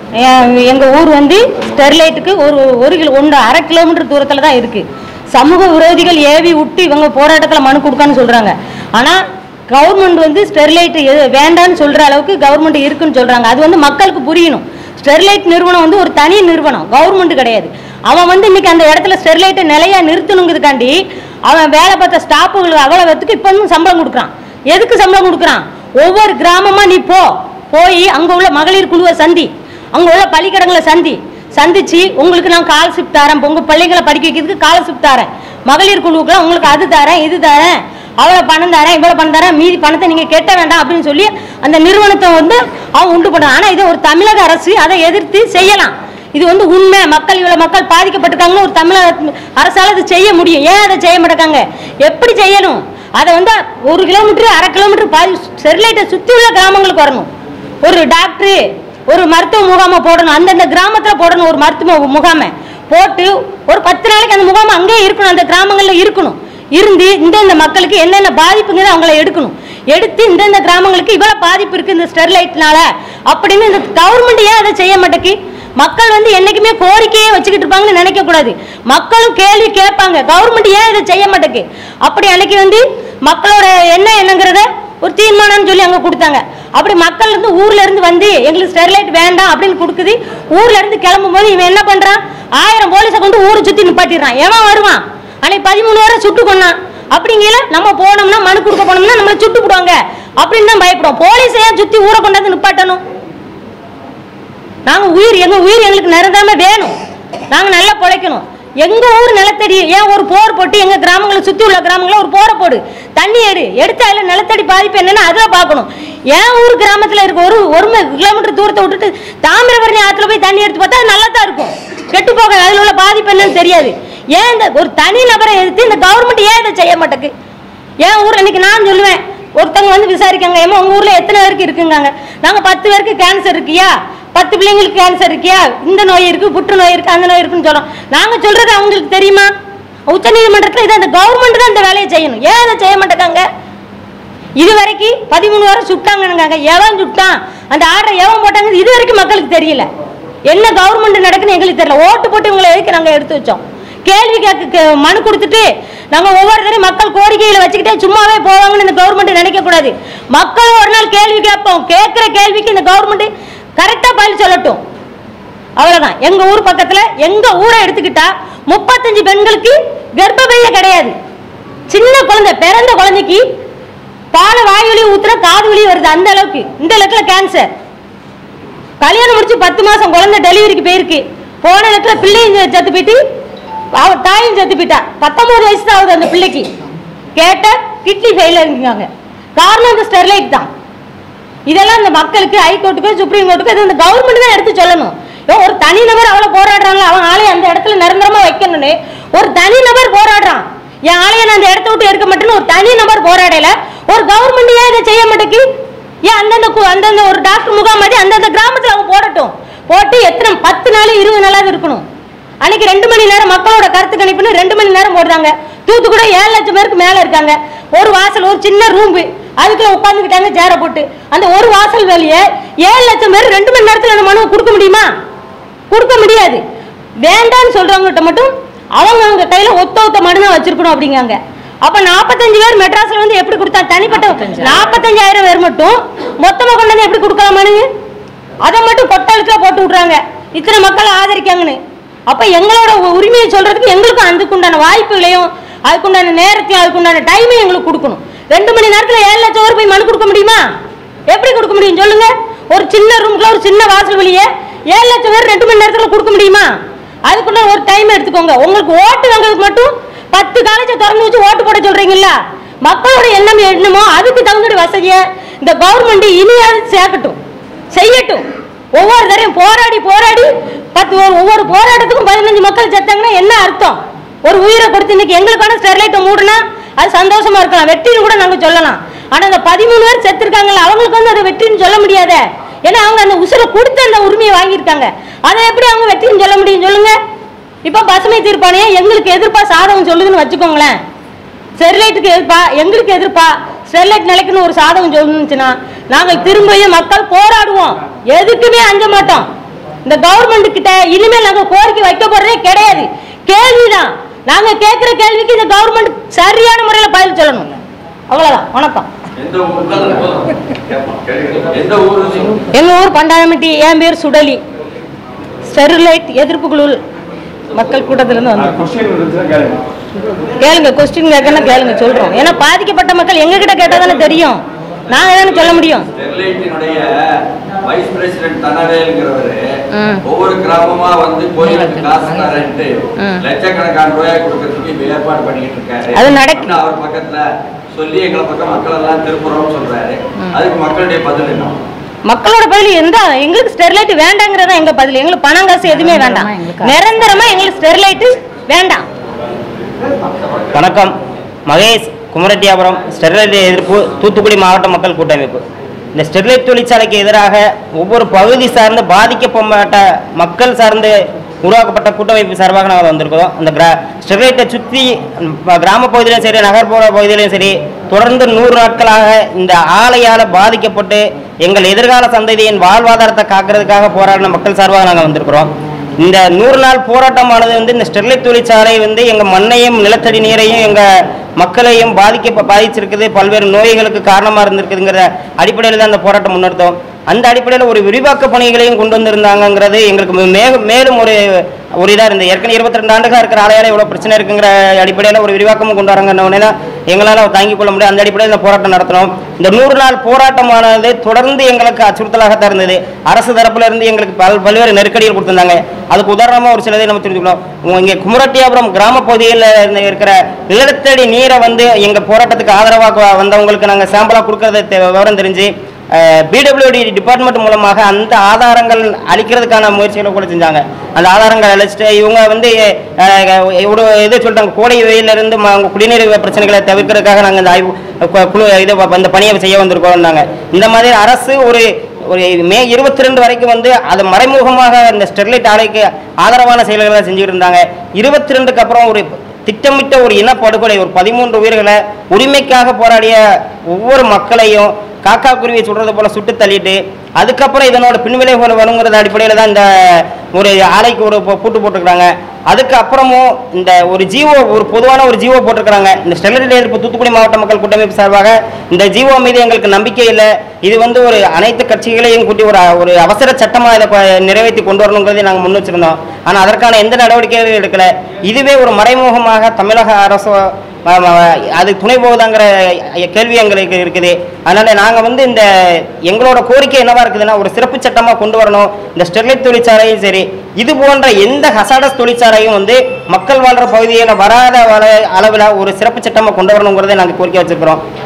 எ- எங்க ஊர் வந்து ஸ்டெர்லைட்டுக்கு ஒரு ஒரு கிலோ ஒன்று அரை கிலோமீட்டர் தூரத்துல தான் இருக்கு சமூக விரோதிகள் ஏவி விட்டு இவங்க போராட்டத்துல மனு கொடுக்கான்னு சொல்றாங்க ஆனா கவர்மெண்ட் வந்து ஸ்டெர்லைட் எது- வேண்டான்னு சொல்ற அளவுக்கு கவர்மெண்ட் இருக்குன்னு சொல்றாங்க அது வந்து மக்களுக்கு புரியணும் ஸ்டெர்லைட் நிறுவனம் வந்து ஒரு தனி நிறுவனம் கவர்மெண்ட் கிடையாது அவன் வந்து இன்னைக்கு அந்த இடத்துல ஸ்டெர்லைட்டை நிலையா நிறுத்தணுங்கிறதுக்காண்டி அவன் வேலை பார்த்த ஸ்டாப்புகள் அவ்வளவுத்துக்கு இப்போ வந்து சம்பளம் கொடுக்குறான் எதுக்கு சம்பளம் கொடுக்குறான் ஒவ்வொரு கிராமமா நீ போ போய் அங்க உள்ள மகளிர் குழுவை சந்தி அங்க உள்ள பள்ளிக்கடங்களை சந்தி சந்திச்சு உங்களுக்கு நான் காலர்ஷிப் தரேன் உங்க பிள்ளைங்களை படிக்க வைக்கிறதுக்கு காலர்ஷிப் தரேன் மகளிர் குழுவுக்குலாம் உங்களுக்கு அது தரேன் இது தரேன் அவ்வளோ பணம் தரேன் இவ்வளோ பணம் தரேன் மீதி பணத்தை நீங்கள் கெட்ட வேண்டாம் அப்படின்னு சொல்லி அந்த நிறுவனத்தை வந்து அவன் உண்டு பண்ணுறான் ஆனால் இதை ஒரு தமிழக அரசு அதை எதிர்த்து செய்யலாம் இது வந்து உண்மை மக்கள் இவ்வளோ மக்கள் பாதிக்கப்பட்டிருக்காங்கன்னு ஒரு தமிழக அரசால் அது செய்ய முடியும் ஏன் அதை செய்ய மாட்டேங்காங்க எப்படி செய்யணும் அதை வந்து ஒரு கிலோமீட்டர் அரை கிலோமீட்டர் பாதி ஸ்டெர்லைட்டை சுற்றி உள்ள கிராமங்களுக்கு வரணும் ஒரு டாக்டரு ஒரு மருத்துவ முகாமை போடணும் அந்தந்த கிராமத்தில் போடணும் ஒரு மருத்துவ முகாமை போட்டு ஒரு பத்து நாளைக்கு அந்த முகாம் அங்கேயே இருக்கணும் அந்த கிராமங்களில் இருக்கணும் இருந்து இந்தந்த மக்களுக்கு என்னென்ன பாதிப்புங்கிறத அவங்கள எடுக்கணும் எடுத்து இந்தந்த கிராமங்களுக்கு இவ்வளோ பாதிப்பு இருக்குது இந்த ஸ்டெர்லைட்னால அப்படின்னு இந்த கவர்மெண்ட் ஏன் அதை செய்ய மாட்டேக்கு மக்கள் வந்து என்னைக்குமே கோரிக்கையே வச்சுக்கிட்டு இருப்பாங்கன்னு நினைக்க கூடாது மக்களும் கேள்வி கேட்பாங்க கவர்மெண்ட் ஏன் இதை செய்ய மாட்டேக்கு அப்படி அன்னைக்கு வந்து மக்களோட என்ன என்னங்கிறத ஒரு தீர்மானம்னு சொல்லி அங்க கொடுத்தாங்க அப்படி மக்கள் இருந்து ஊர்ல இருந்து வந்து எங்களுக்கு ஸ்டெர்லைட் வேண்டாம் அப்படின்னு கொடுக்குது ஊர்ல இருந்து கிளம்பும் போது இவன் என்ன பண்றான் ஆயிரம் போலீஸை கொண்டு ஊரை சுத்தி நிப்பாட்டிடுறான் எவன் வருவான் அன்னைக்கு பதிமூணு பேரை சுட்டு கொண்டான் அப்படிங்கல நம்ம போனோம்னா மனு கொடுக்க போனோம்னா நம்மளை சுட்டு போடுவாங்க அப்படின்னு தான் பயப்படுவோம் போலீஸ் ஏன் சுத்தி ஊரை கொண்டாந்து நிப்பாட்டணும் நாங்க உயிர் எங்க உயிர் எங்களுக்கு நிரந்தரமா வேணும் நாங்க நல்லா பிழைக்கணும் எங்க ஊர் நிலத்தடி ஏன் ஒரு போர் போட்டு எங்க கிராமங்களை சுத்தி உள்ள கிராமங்கள ஒரு போரை போடு தண்ணி எடு எடுத்து அதுல நிலத்தடி பாதிப்பு என்னன்னு அதுல பார்க்கணும் என் ஊர் கிராமத்துல இருக்க ஒரு ஒரு மி- கிலோமீட்டர் தூரத்தை விட்டுட்டு தாமிரபரணி ஆத்துல போய் தண்ணி எடுத்து பார்த்தா அது நல்லா தான் இருக்கும் கெட்டு போக அதுல உள்ள பாதிப்பு என்னன்னு தெரியாது ஏன் இந்த ஒரு தனி நபரை எடுத்து இந்த கவர்மெண்ட் ஏன் இதை செய்ய மாட்டேங்குது என் ஊர் இன்னைக்கு நான் சொல்லுவேன் ஒருத்தவங்க வந்து விசாரிக்காங்க ஏமா உங்க ஊர்ல எத்தனை பேருக்கு இருக்குங்காங்க நாங்க பத்து பேருக்கு கேன்சர் இருக்கியா பத்து பிள்ளைங்களுக்கு கேன்சர் இருக்கியா இந்த நோய் இருக்கு புற்றுநோய் இருக்கு அந்த நோய் இருக்குன்னு சொல்றோம் நாங்க சொல்றது அவங்களுக்கு தெரியுமா உச்ச நீதிமன்றத்தில் இதை அந்த கவர்மெண்ட் தான் இந்த வேலையை செய்யணும் ஏன் அதை செய்ய மாட்டேங்காங்க இது வரைக்கும் பதிமூணு வாரம் சுட்டாங்கன்னாங்க எவன் சுட்டான் அந்த ஆர்டர் எவன் போட்டாங்க இது வரைக்கும் மக்களுக்கு தெரியல என்ன கவர்மெண்ட் நடக்குன்னு எங்களுக்கு தெரியல ஓட்டு போட்டு இவங்களை எதுக்கு நாங்க எடுத்து வச்சோம் கேள்வி கேட்க கே- மனு கொடுத்துட்டு நாங்க ஒவ்வொரு தடவையும் மக்கள் கோரிக்கைகளை வச்சுக்கிட்டே சும்மாவே போவாங்கன்னு இந்த கவர்மெண்ட் நினைக்க கூடாது மக்களும் ஒரு நாள் கேள்வி கேட்போம் கேட்கிற கேள்விக்கு இந்த கவர்மெண்ட் கரெக்டா பதில் சொல்லட்டும் அவ்வளவுதான் எங்க ஊர் பக்கத்துல எங்க ஊரை எடுத்துக்கிட்டா முப்பத்தஞ்சு பெண்களுக்கு கர்ப்பப்பையே கிடையாது சின்ன குழந்தை பிறந்த குழந்தைக்கு பாலை வாய் வழி ஊத்துற காது வழி வருது அந்த அளவுக்கு இந்த அளவுக்குல கேன்சர் கல்யாணம் முடிச்சு பத்து மாசம் குழந்தை டெலிவரிக்கு போயிருக்கு போன இடத்துல பிள்ளையும் செத்து போயிட்டு அவ தாயும் செத்து போயிட்டா பத்தொன்பது வயசு தான் ஆகுது அந்த பிள்ளைக்கு கேட்ட கிட்னி ஃபெயிலியர் இருக்காங்க காரணம் இந்த ஸ்டெர்லைட் தான் இதெல்லாம் இந்த மக்களுக்கு ஹைகோர்ட்டுக்கு சுப்ரீம் கோர்ட்டுக்கு இது இந்த கவர்மெண்ட் தான் எடுத்து சொல்லணும் ஏன் ஒரு தனிநபர் அவ்வளவு போராடுறாங்களா அவன் ஆளையை அந்த இடத்துல நிரந்தரமா வைக்கணும்னு ஒரு தனிநபர் போராடுறான் என் ஆளையை நான் அந்த இடத்த விட்டு எடுக்க மாட்டேன்னு ஒரு தனி நபர் போராடல ஒரு கவர்மெண்ட் ஏன் இதை செய்ய மாட்டேங்கி ஏன் அந்தந்த கு- அந்தந்த ஒரு டாக்டர் முகாம் மாதிரி அந்தந்த கிராமத்துல அவங்க போடட்டும் போட்டு எத்தனை பத்து நாள் இருபது நாளாவது இருக்கணும் அன்னைக்கு ரெண்டு மணி நேரம் மக்களோட கருத்து கணிப்புன்னு ரெண்டு மணி நேரம் போடுறாங்க தூத்துக்குடி ஏழு லட்சம் பேருக்கு மேல இருக்காங்க ஒரு வாசல் ஒரு சின்ன ரூம்பு அதுக்குள்ள உட்காந்துக்கிட்டாங்க சேரை போட்டு அந்த ஒரு வாசல் வெளியே ஏழு லட்சம் பேர் ரெண்டு மணி நேரத்துல அந்த மனுவை கொடுக்க முடியுமா கொடுக்க முடியாது வேண்டாம்னு சொல்றவங்ககிட்ட மட்டும் அவங்க அவங்க கையில ஒத்த ஒத்த மனு தான் வச்சிருக்கணும் அப்படிங்காங்க அப்ப நாற்பத்தஞ்சு பேர் மெட்ராஸ்ல வந்து எப்படி கொடுத்தா தனிப்பட்ட நாற்பத்தஞ்சாயிரம் பேர் மட்டும் மொத்தமா கொண்டு வந்து எப்படி கொடுக்கலாமானுங்க அதை மட்டும் கொட்டாளுக்குள்ள போட்டு விட்றாங்க இத்தனை மக்கள் ஆதரிக்காங்கன்னு அப்ப எங்களோட உ- உரிமையை சொல்றதுக்கு எங்களுக்கும் அதுக்குண்டான வாய்ப்புகளையும் அதுக்குண்டான நேரத்தையும் அதுக்குண்டான டைமையும் எங்களுக்கு கொடுக்கணும் ரெண்டு மணி நேரத்துல ஏழு லட்சம் பேர் போய் மனு கொடுக்க முடியுமா எப்படி கொடுக்க முடியும் சொல்லுங்க ஒரு சின்ன ரூம்ல ஒரு சின்ன வாசல் வெளியே ஏழு லட்சம் பேர் ரெண்டு மணி நேரத்துல கொடுக்க முடியுமா அதுக்குள்ள ஒரு டைம் எடுத்துக்கோங்க உங்களுக்கு ஓட்டு வாங்குறதுக்கு மட்டும் பத்து காலேஜை திறந்து வச்சு ஓட்டு போட சொல்றீங்கல்ல மக்களோட எண்ணம் என்னமோ அதுக்கு தகுந்த வசதியை இந்த கவர்மெண்ட் இனியாவது சேர்க்கட்டும் செய்யட்டும் ஒவ்வொரு தரையும் போராடி போராடி பத்து ஒரு- ஒவ்வொரு போராட்டத்துக்கும் பதினஞ்சு மக்கள் செத்தாங்கன்னா என்ன அர்த்தம் ஒரு உயிரை கொடுத்து இன்னைக்கு எங்களுக்கான ஸ்டெர்லைட்டை மூடுனா அது சந்தோஷமா இருக்கலாம் வெற்றின்னு கூட நாங்க சொல்லலாம் ஆனா அந்த பதிமூணு பேர் செத்துருக்காங்கல்ல அவங்களுக்கு வந்து அதை வெற்றின்னு சொல்ல முடியாதே ஏன்னா அவங்க அந்த உசுரை கொடுத்து அந்த உரிமையை வாங்கியிருக்காங்க அதை எப்படி அவங்க வெற்றின்னு சொல்ல முடியும் சொல்லுங்க இப்ப பசுமை தீர்ப்பானையே எங்களுக்கு எதிர்ப்பா சாதகம் சொல்லுதுன்னு வச்சுக்கோங்களேன் ஸ்டெர்லைட்டுக்கு எதிர்ப்பா எங்களுக்கு எதிர்ப்பா ஸ்டெர்லைட் நிலைக்குன்னு ஒரு சாதகம் சொல்லுச்சுன்னா நாங்கள் திரும்பியும் மக்கள் போராடுவோம் எதுக்குமே அஞ்ச மாட்டோம் இந்த கவர்மெண்ட் கிட்ட இனிமேல் நாங்கள் கோரிக்கை வைக்க போறதே கிடையாது கேள்விதான் நாங்க கேட்கிற கேள்விக்கு இந்த கவர்மெண்ட் சரியான முறையில் பதில் சொல்லணும் அவ்வளவுதான் வணக்கம் எந்த ஊர் எந்த ஊர் எங்க ஊர் பண்டாரமிட்டி என் பேர் சுடலி ஸ்டெர்லைட் எதிர்ப்பு குழு மக்கள் கூட்டத்துல இருந்து வந்தோம் கொஸ்டின் இருந்துச்சுன்னா கேளுங்க கேளுங்க கொஸ்டின் கேட்கணும் கேளுங்க சொல்றோம் ஏன்னா பாதிக்கப்பட்ட மக்கள் எங்க கிட்ட கேட்டா தானே தெரியும் நாங்க தானே சொல்ல முடியும் ஸ்டெர்லைட்டினுடைய வைஸ் பிரசிடென்ட் தனவேலுங்கிறவரு ம். ஒவ்வொரு கிராமமா வந்து கோயிலுக்கு காசு தரேன்ட்டு ம். லட்சக்கணக்கான ரூபாய் கொடுக்கறதுக்கு இப்ப ஏற்பாடு பண்ணிட்டு இருக்காரு அது நடக்கு- இன்னும் அவர் பக்கத்துல சொல்லி எங்களை பக்கம் மக்கள் எல்லாம் திருப்புறோம்னு சொல்றாரு அதுக்கு மக்களுடைய பதில் என்ன மக்களோட பதில் எந்த எங்களுக்கு ஸ்டெர்லைட் வேண்டாங்கிறதா எங்க பதில் எங்களுக்கு பணம் காசு எதுவுமே வேண்டாம் நிரந்தரமா எங்களுக்கு ஸ்டெர்லைட் வேண்டாம் வணக்கம் மகேஷ் குமரட்டியாபுரம் ஸ்டெர்லைட் எதிர்ப்பு தூத்துக்குடி மாவட்ட மக்கள் கூட்டமைப்பு இந்த ஸ்டெர்லைட் தொழிற்சாலைக்கு எதிராக ஒவ்வொரு பகுதி சார்ந்து பாதிக்கப்பட்ட மக்கள் சார்ந்து உருவாக்கப்பட்ட கூட்டமைப்பு சார்பாக நாங்கள் வந்திருக்கிறோம் அந்த கிரா ஸ்டெர்லைட்டை சுற்றி கிராம பகுதியிலும் சரி நகர்ப்புற பகுதியிலும் சரி தொடர்ந்து நூறு நாட்களாக இந்த ஆலையால் பாதிக்கப்பட்டு எங்கள் எதிர்கால சந்ததியின் வாழ்வாதாரத்தை காக்கிறதுக்காக போராடின மக்கள் சார்பாக நாங்கள் வந்திருக்கிறோம் இந்த நூறு நாள் போராட்டமானது வந்து இந்த ஸ்டெர்லைட் தொழிற்சாலை வந்து எங்கள் மண்ணையும் நிலத்தடி நீரையும் எங்கள் மக்களையும் பாதிக்க பாதிச்சிருக்குது பல்வேறு நோய்களுக்கு காரணமாக இருந்திருக்குதுங்கிற அடிப்படையில் தான் அந்த போராட்டம் முன்னெடுத்தோம் அந்த அடிப்படையில் ஒரு விரிவாக்க பணிகளையும் கொண்டு வந்திருந்தாங்கங்கிறது எங்களுக்கு மே மேலும் ஒரு ஒரு இதாக இருந்தது ஏற்கனவே இருபத்தி ரெண்டு ஆண்டுகளாக இருக்கிற ஆலையால் இவ்வளோ பிரச்சனை இருக்குங்கிற அடிப்படையில் ஒரு விரிவாக்கமும் கொண்டு வராங்கன்னு தான் எங்களால் தாங்கிக் கொள்ள முடியும் அந்த அடிப்படையில் இந்த போராட்டம் நடத்தினோம் இந்த நூறு நாள் போராட்டமானது தொடர்ந்து எங்களுக்கு அச்சுறுத்தலாகத்தான் இருந்தது அரசு தரப்புல இருந்து எங்களுக்கு பல் பல்வேறு நெருக்கடிகள் கொடுத்திருந்தாங்க அதுக்கு உதாரணமாக ஒரு சிலதை நம்ம தெரிஞ்சுக்கணும் இங்கே குமரட்டியாபுரம் கிராம பகுதியில் இருக்கிற நிலத்தடி நீரை வந்து எங்கள் போராட்டத்துக்கு ஆதரவாக வந்தவங்களுக்கு நாங்கள் சாம்பிளாக கொடுக்கறத தெ- விவரம் தெரிஞ்சு பிடபிள்யூடி டிபார்ட்மெண்ட் மூலமாக அந்த ஆதாரங்கள் அளிக்கிறதுக்கான முயற்சிகளை கூட செஞ்சாங்க அந்த ஆதாரங்கள் அழைச்சிட்டு இவங்க வந்து அஹ், ஒரு இது சொல்லிட்டாங்க கோடை வெயிலிருந்து ம- உங்க குடிநீர் பிரச்சனைகளை தவிர்க்கிறதுக்காக நாங்கள் இந்த ஆய்வு கு- குழு இதை வ- இந்த பணியை செய்ய வந்திருக்கோம்னாங்க இந்த மாதிரி அரசு ஒரு ஒரு மே இருபத்தி ரெண்டு வரைக்கும் வந்து அது மறைமுகமாக இந்த ஸ்டெர்லைட் ஆலைக்கு ஆதரவான செயல்களை செஞ்சுட்டு இருந்தாங்க இருபத்தி ரெண்டுக்கு அப்புறம் ஒரு திட்டமிட்ட ஒரு இனப்படுகொலை ஒரு பதிமூன்று உயிர்களை உரிமைக்காக போராடிய ஒவ்வொரு மக்களையும் காக்கா குருவியை சுடுறது போல சுட்டு தள்ளிட்டு அதுக்கப்புறம் இதனோட பின்விளைவுகள் வருங்கிறது அடிப்படையில் தான் இந்த ஒரு ஆலைக்கு ஒரு பூ- பூட்டு போட்டிருக்கிறாங்க அதுக்கப்புறமும் இந்த ஒரு ஜீவோ ஒரு பொதுவான ஒரு ஜீவோ போட்டிருக்கிறாங்க இந்த ஸ்டெர்லைட் எதிர்ப்பு தூத்துக்குடி மாவட்ட மக்கள் கூட்டமைப்பு சார்பாக இந்த ஜீவோ மீது எங்களுக்கு நம்பிக்கை இல்லை இது வந்து ஒரு அனைத்து கட்சிகளையும் கூட்டி ஒரு ஒரு அவசர சட்டமாக இதை கொ- நிறைவேற்றி கொண்டு வரணுங்கிறதை நாங்கள் முன் வச்சிருந்தோம் ஆனால் அதற்கான எந்த நடவடிக்கையும் எடுக்கல இதுவே ஒரு மறைமுகமாக தமிழக அரசு ம- ம- அது துணை போகுதாங்கிற கேள்வி எங்களுக்கு இருக்குது அதனால நாங்கள் வந்து இந்த எங்களோட கோரிக்கை என்னவா இருக்குதுன்னா ஒரு சிறப்பு சட்டமாக கொண்டு வரணும் இந்த ஸ்டெர்லைட் தொழிற்சாலையும் சரி இது போன்ற எந்த ஹசாடஸ் தொழிற்சாலையும் வந்து மக்கள் வாழ்ற பகுதியில் வராத அளவில் ஒரு சிறப்பு சட்டமாக கொண்டு வரணுங்கிறதை நாங்கள் கோரிக்கை வச்சிருக்கிறோம்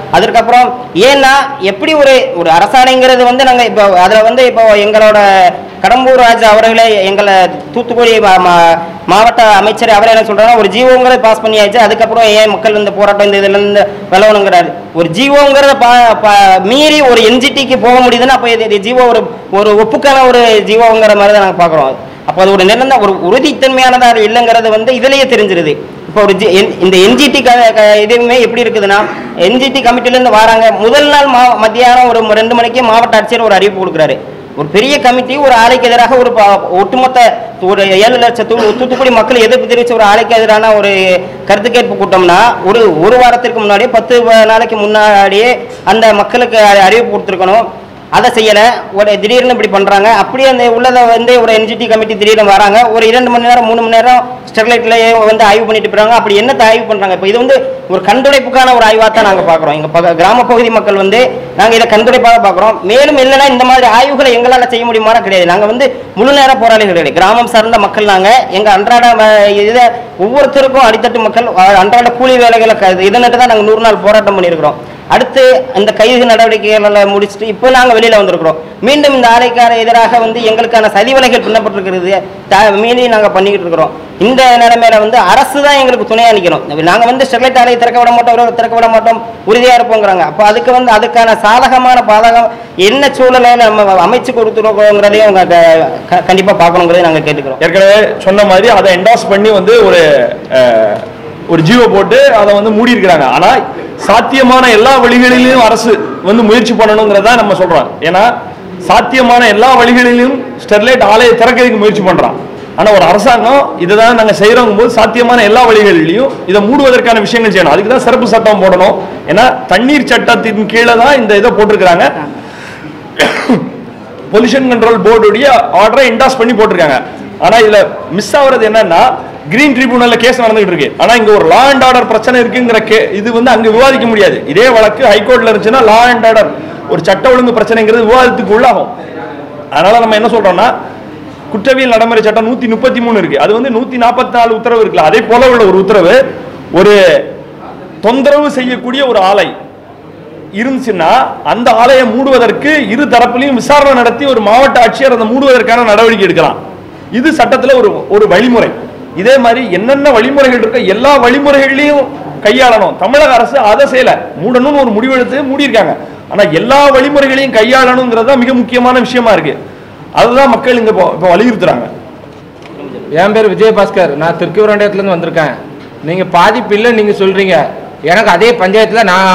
அதற்கப்புறம் ஏன்னா எப்படி ஒரு ஒரு அரசாணைங்கிறது வந்து நாங்கள் இப்போ அதில் வந்து இப்போ எங்களோட கடம்பூர் ராஜ் அவர்களே எங்களை தூத்துக்குடி மா- மா- மாவட்ட அமைச்சர் அவரே என்ன சொல்றாங்க ஒரு ஜீவோங்கிறத பாஸ் பண்ணியாச்சு அதுக்கப்புறம் ஏன் மக்கள் இந்த போராட்டம் இந்த இதுல இருந்து விளவணுங்கிறாரு ஒரு ஜீவோங்கிறத பா- பா- மீறி ஒரு என்ஜிடிக்கு போக முடியுதுன்னா அப்போ இது இது ஜீவோ ஒரு ஒரு ஒப்புக்கான ஒரு ஜீவோங்கிற மாதிரி தான் நாங்கள் பார்க்குறோம் அப்போ அது ஒரு நிரந்தர ஒரு உறுதித்தன்மையானதாக இல்லைங்கிறது வந்து இதுலயே தெரிஞ்சிருது இப்போ ஒரு ஜி- என்- இந்த என்ஜிடி இதுவுமே எப்படி இருக்குதுன்னா என்ஜிடி கமிட்டிலேருந்து வராங்க முதல் நாள் மா மத்தியானம் ஒரு ரெண்டு மணிக்கு மாவட்ட ஆட்சியர் ஒரு அறிவிப்பு கொடுக்குறாரு ஒரு பெரிய கமிட்டி ஒரு ஆலைக்கு எதிராக ஒரு ப- ஒட்டுமொத்த ஒரு ஏழு லட்சத்து தூத்துக்குடி மக்கள் எதிர்ப்பு தெரிவிச்ச ஒரு ஆலைக்கு எதிரான ஒரு கருத்து கேட்பு கூட்டம்னா ஒரு ஒரு வாரத்திற்கு முன்னாடியே பத்து வ- நாளைக்கு முன்னாடியே அந்த மக்களுக்கு அ- அறிவிப்பு கொடுத்துருக்கணும் அதை செய்யலை ஒரு திடீர்னு இப்படி பண்ணுறாங்க அப்படியே அந்த உள்ளதை வந்து ஒரு என்ஜிடி கமிட்டி திடீர்னு வராங்க ஒரு இரண்டு மணி நேரம் மூணு மணி நேரம் ஸ்டெர்லைட்லேயே வந்து ஆய்வு பண்ணிட்டு போகிறாங்க அப்படி என்னத்தை ஆய்வு பண்ணுறாங்க இப்போ இது வந்து ஒரு கண்டுடைப்புக்கான ஒரு ஆய்வாக தான் நாங்கள் பார்க்குறோம் எங்கள் பக கிராம பகுதி மக்கள் வந்து நாங்கள் இதை கண்டுடைப்பாக பார்க்குறோம் மேலும் இல்லைன்னா இந்த மாதிரி ஆய்வுகளை எங்களால் செய்ய முடியுமானா கிடையாது நாங்கள் வந்து முழு நேர போராளிகள் கிடையாது கிராமம் சார்ந்த மக்கள் நாங்கள் எங்கள் அன்றாட அஹ், இதை ஒவ்வொருத்தருக்கும் அடித்தட்டு மக்கள் அஹ், அன்றாட கூலி வேலைகளை க- இதை நட்டு தான் நாங்கள் நூறு நாள் போராட்டம் பண்ணியிருக்கிறோம் அடுத்து இந்த கைது நடவடிக்கைகளை முடிச்சுட்டு இப்போ நாங்கள் வெளியில் வந்திருக்கிறோம் மீண்டும் இந்த ஆலைக்கார எதிராக வந்து எங்களுக்கான சதிவலைகள் பின்னப்பட்டிருக்கிறது த- மீறி நாங்கள் பண்ணிக்கிட்டு இருக்கிறோம் இந்த நிலைமையில வந்து அரசு தான் எங்களுக்கு துணையாக நிற்கணும் நாங்கள் வந்து ஸ்டெர்லைட் ஆலையை திறக்க விட மாட்டோம் விட- திறக்க விட மாட்டோம் உறுதியாக இருப்போங்கிறாங்க அப்போ அதுக்கு வந்து அதுக்கான சாதகமான பாதகம் என்ன சூழலை நம்ம அமைச்சு கொடுத்துருக்கோங்கிறதையும் அவங்க கண்டிப்பாக பார்க்கணுங்கிறதையும் நாங்கள் கேட்டுக்கிறோம் ஏற்கனவே சொன்ன மாதிரி அதை என்டாஸ் பண்ணி வந்து ஒரு அஹ், ஒரு ஜீவோ போட்டு அதை வந்து மூடி இருக்கிறாங்க ஆனா சாத்தியமான எல்லா வழிகளிலும் அரசு வந்து முயற்சி பண்ணணுங்கிறதா நம்ம சொல்றோம் ஏன்னா சாத்தியமான எல்லா வழிகளிலும் ஸ்டெர்லைட் ஆலையை திறக்கிறதுக்கு முயற்சி பண்றான் ஆனா ஒரு அரசாங்கம் இதுதான் நாங்க செய்யறோம் போது சாத்தியமான எல்லா வழிகளிலையும் இதை மூடுவதற்கான விஷயங்கள் செய்யணும் அதுக்கு தான் சிறப்பு சட்டம் போடணும் ஏன்னா தண்ணீர் சட்டத்தின் கீழே தான் இந்த இதை போட்டிருக்கிறாங்க பொல்யூஷன் கண்ட்ரோல் போர்டுடைய ஆர்டரை என்டாஸ் பண்ணி போட்டிருக்காங்க ஆனா இதுல மிஸ் ஆகுறது என்னன்னா கிரீன் ட்ரிபியூனல்ல கேஸ் நடந்துகிட்டு இருக்கு ஆனா இங்க ஒரு லா அண்ட் ஆர்டர் பிரச்சனை இருக்குங்கிற கே இது வந்து அங்க விவாதிக்க முடியாது இதே வழக்கு ஹைகோர்ட்ல இருந்துச்சுன்னா லா அண்ட் ஆர்டர் ஒரு சட்ட ஒழுங்கு பிரச்சனைங்கிறது விவாதத்துக்கு உள்ளாகும் அதனால நம்ம என்ன சொல்றோம்னா குற்றவியல் நடைமுறை சட்டம் நூத்தி முப்பத்தி மூணு இருக்கு அது வந்து நூத்தி நாற்பத்தி நாலு உத்தரவு இருக்குல்ல அதே போல உள்ள ஒரு உத்தரவு ஒரு தொந்தரவு செய்யக்கூடிய ஒரு ஆலை இருந்துச்சுன்னா அந்த ஆலையை மூடுவதற்கு இரு தரப்புலையும் விசாரணை நடத்தி ஒரு மாவட்ட ஆட்சியர் அதை மூடுவதற்கான நடவடிக்கை எடுக்கலாம் இது சட்டத்துல ஒரு ஒரு வழிமுறை இதே மாதிரி என்னென்ன வழிமுறைகள் இருக்க எல்லா வழிமுறைகளையும் கையாளணும் தமிழக அரசு அதை செய்யல மூடணும்னு ஒரு முடிவெடுத்து மூடியிருக்காங்க ஆனா எல்லா வழிமுறைகளையும் கையாளணுங்கிறது தான் மிக முக்கியமான விஷயமா இருக்கு அதுதான் மக்கள் இங்க இப்போ இப்போ வலியுறுத்துறாங்க என் பேர் விஜயபாஸ்கர் நான் திருக்குவரண்டியத்துலேருந்து வந்திருக்கேன் நீங்கள் பாதிப்பு இல்லை நீங்கள் சொல்கிறீங்க எனக்கு அதே பஞ்சாயத்தில் நான்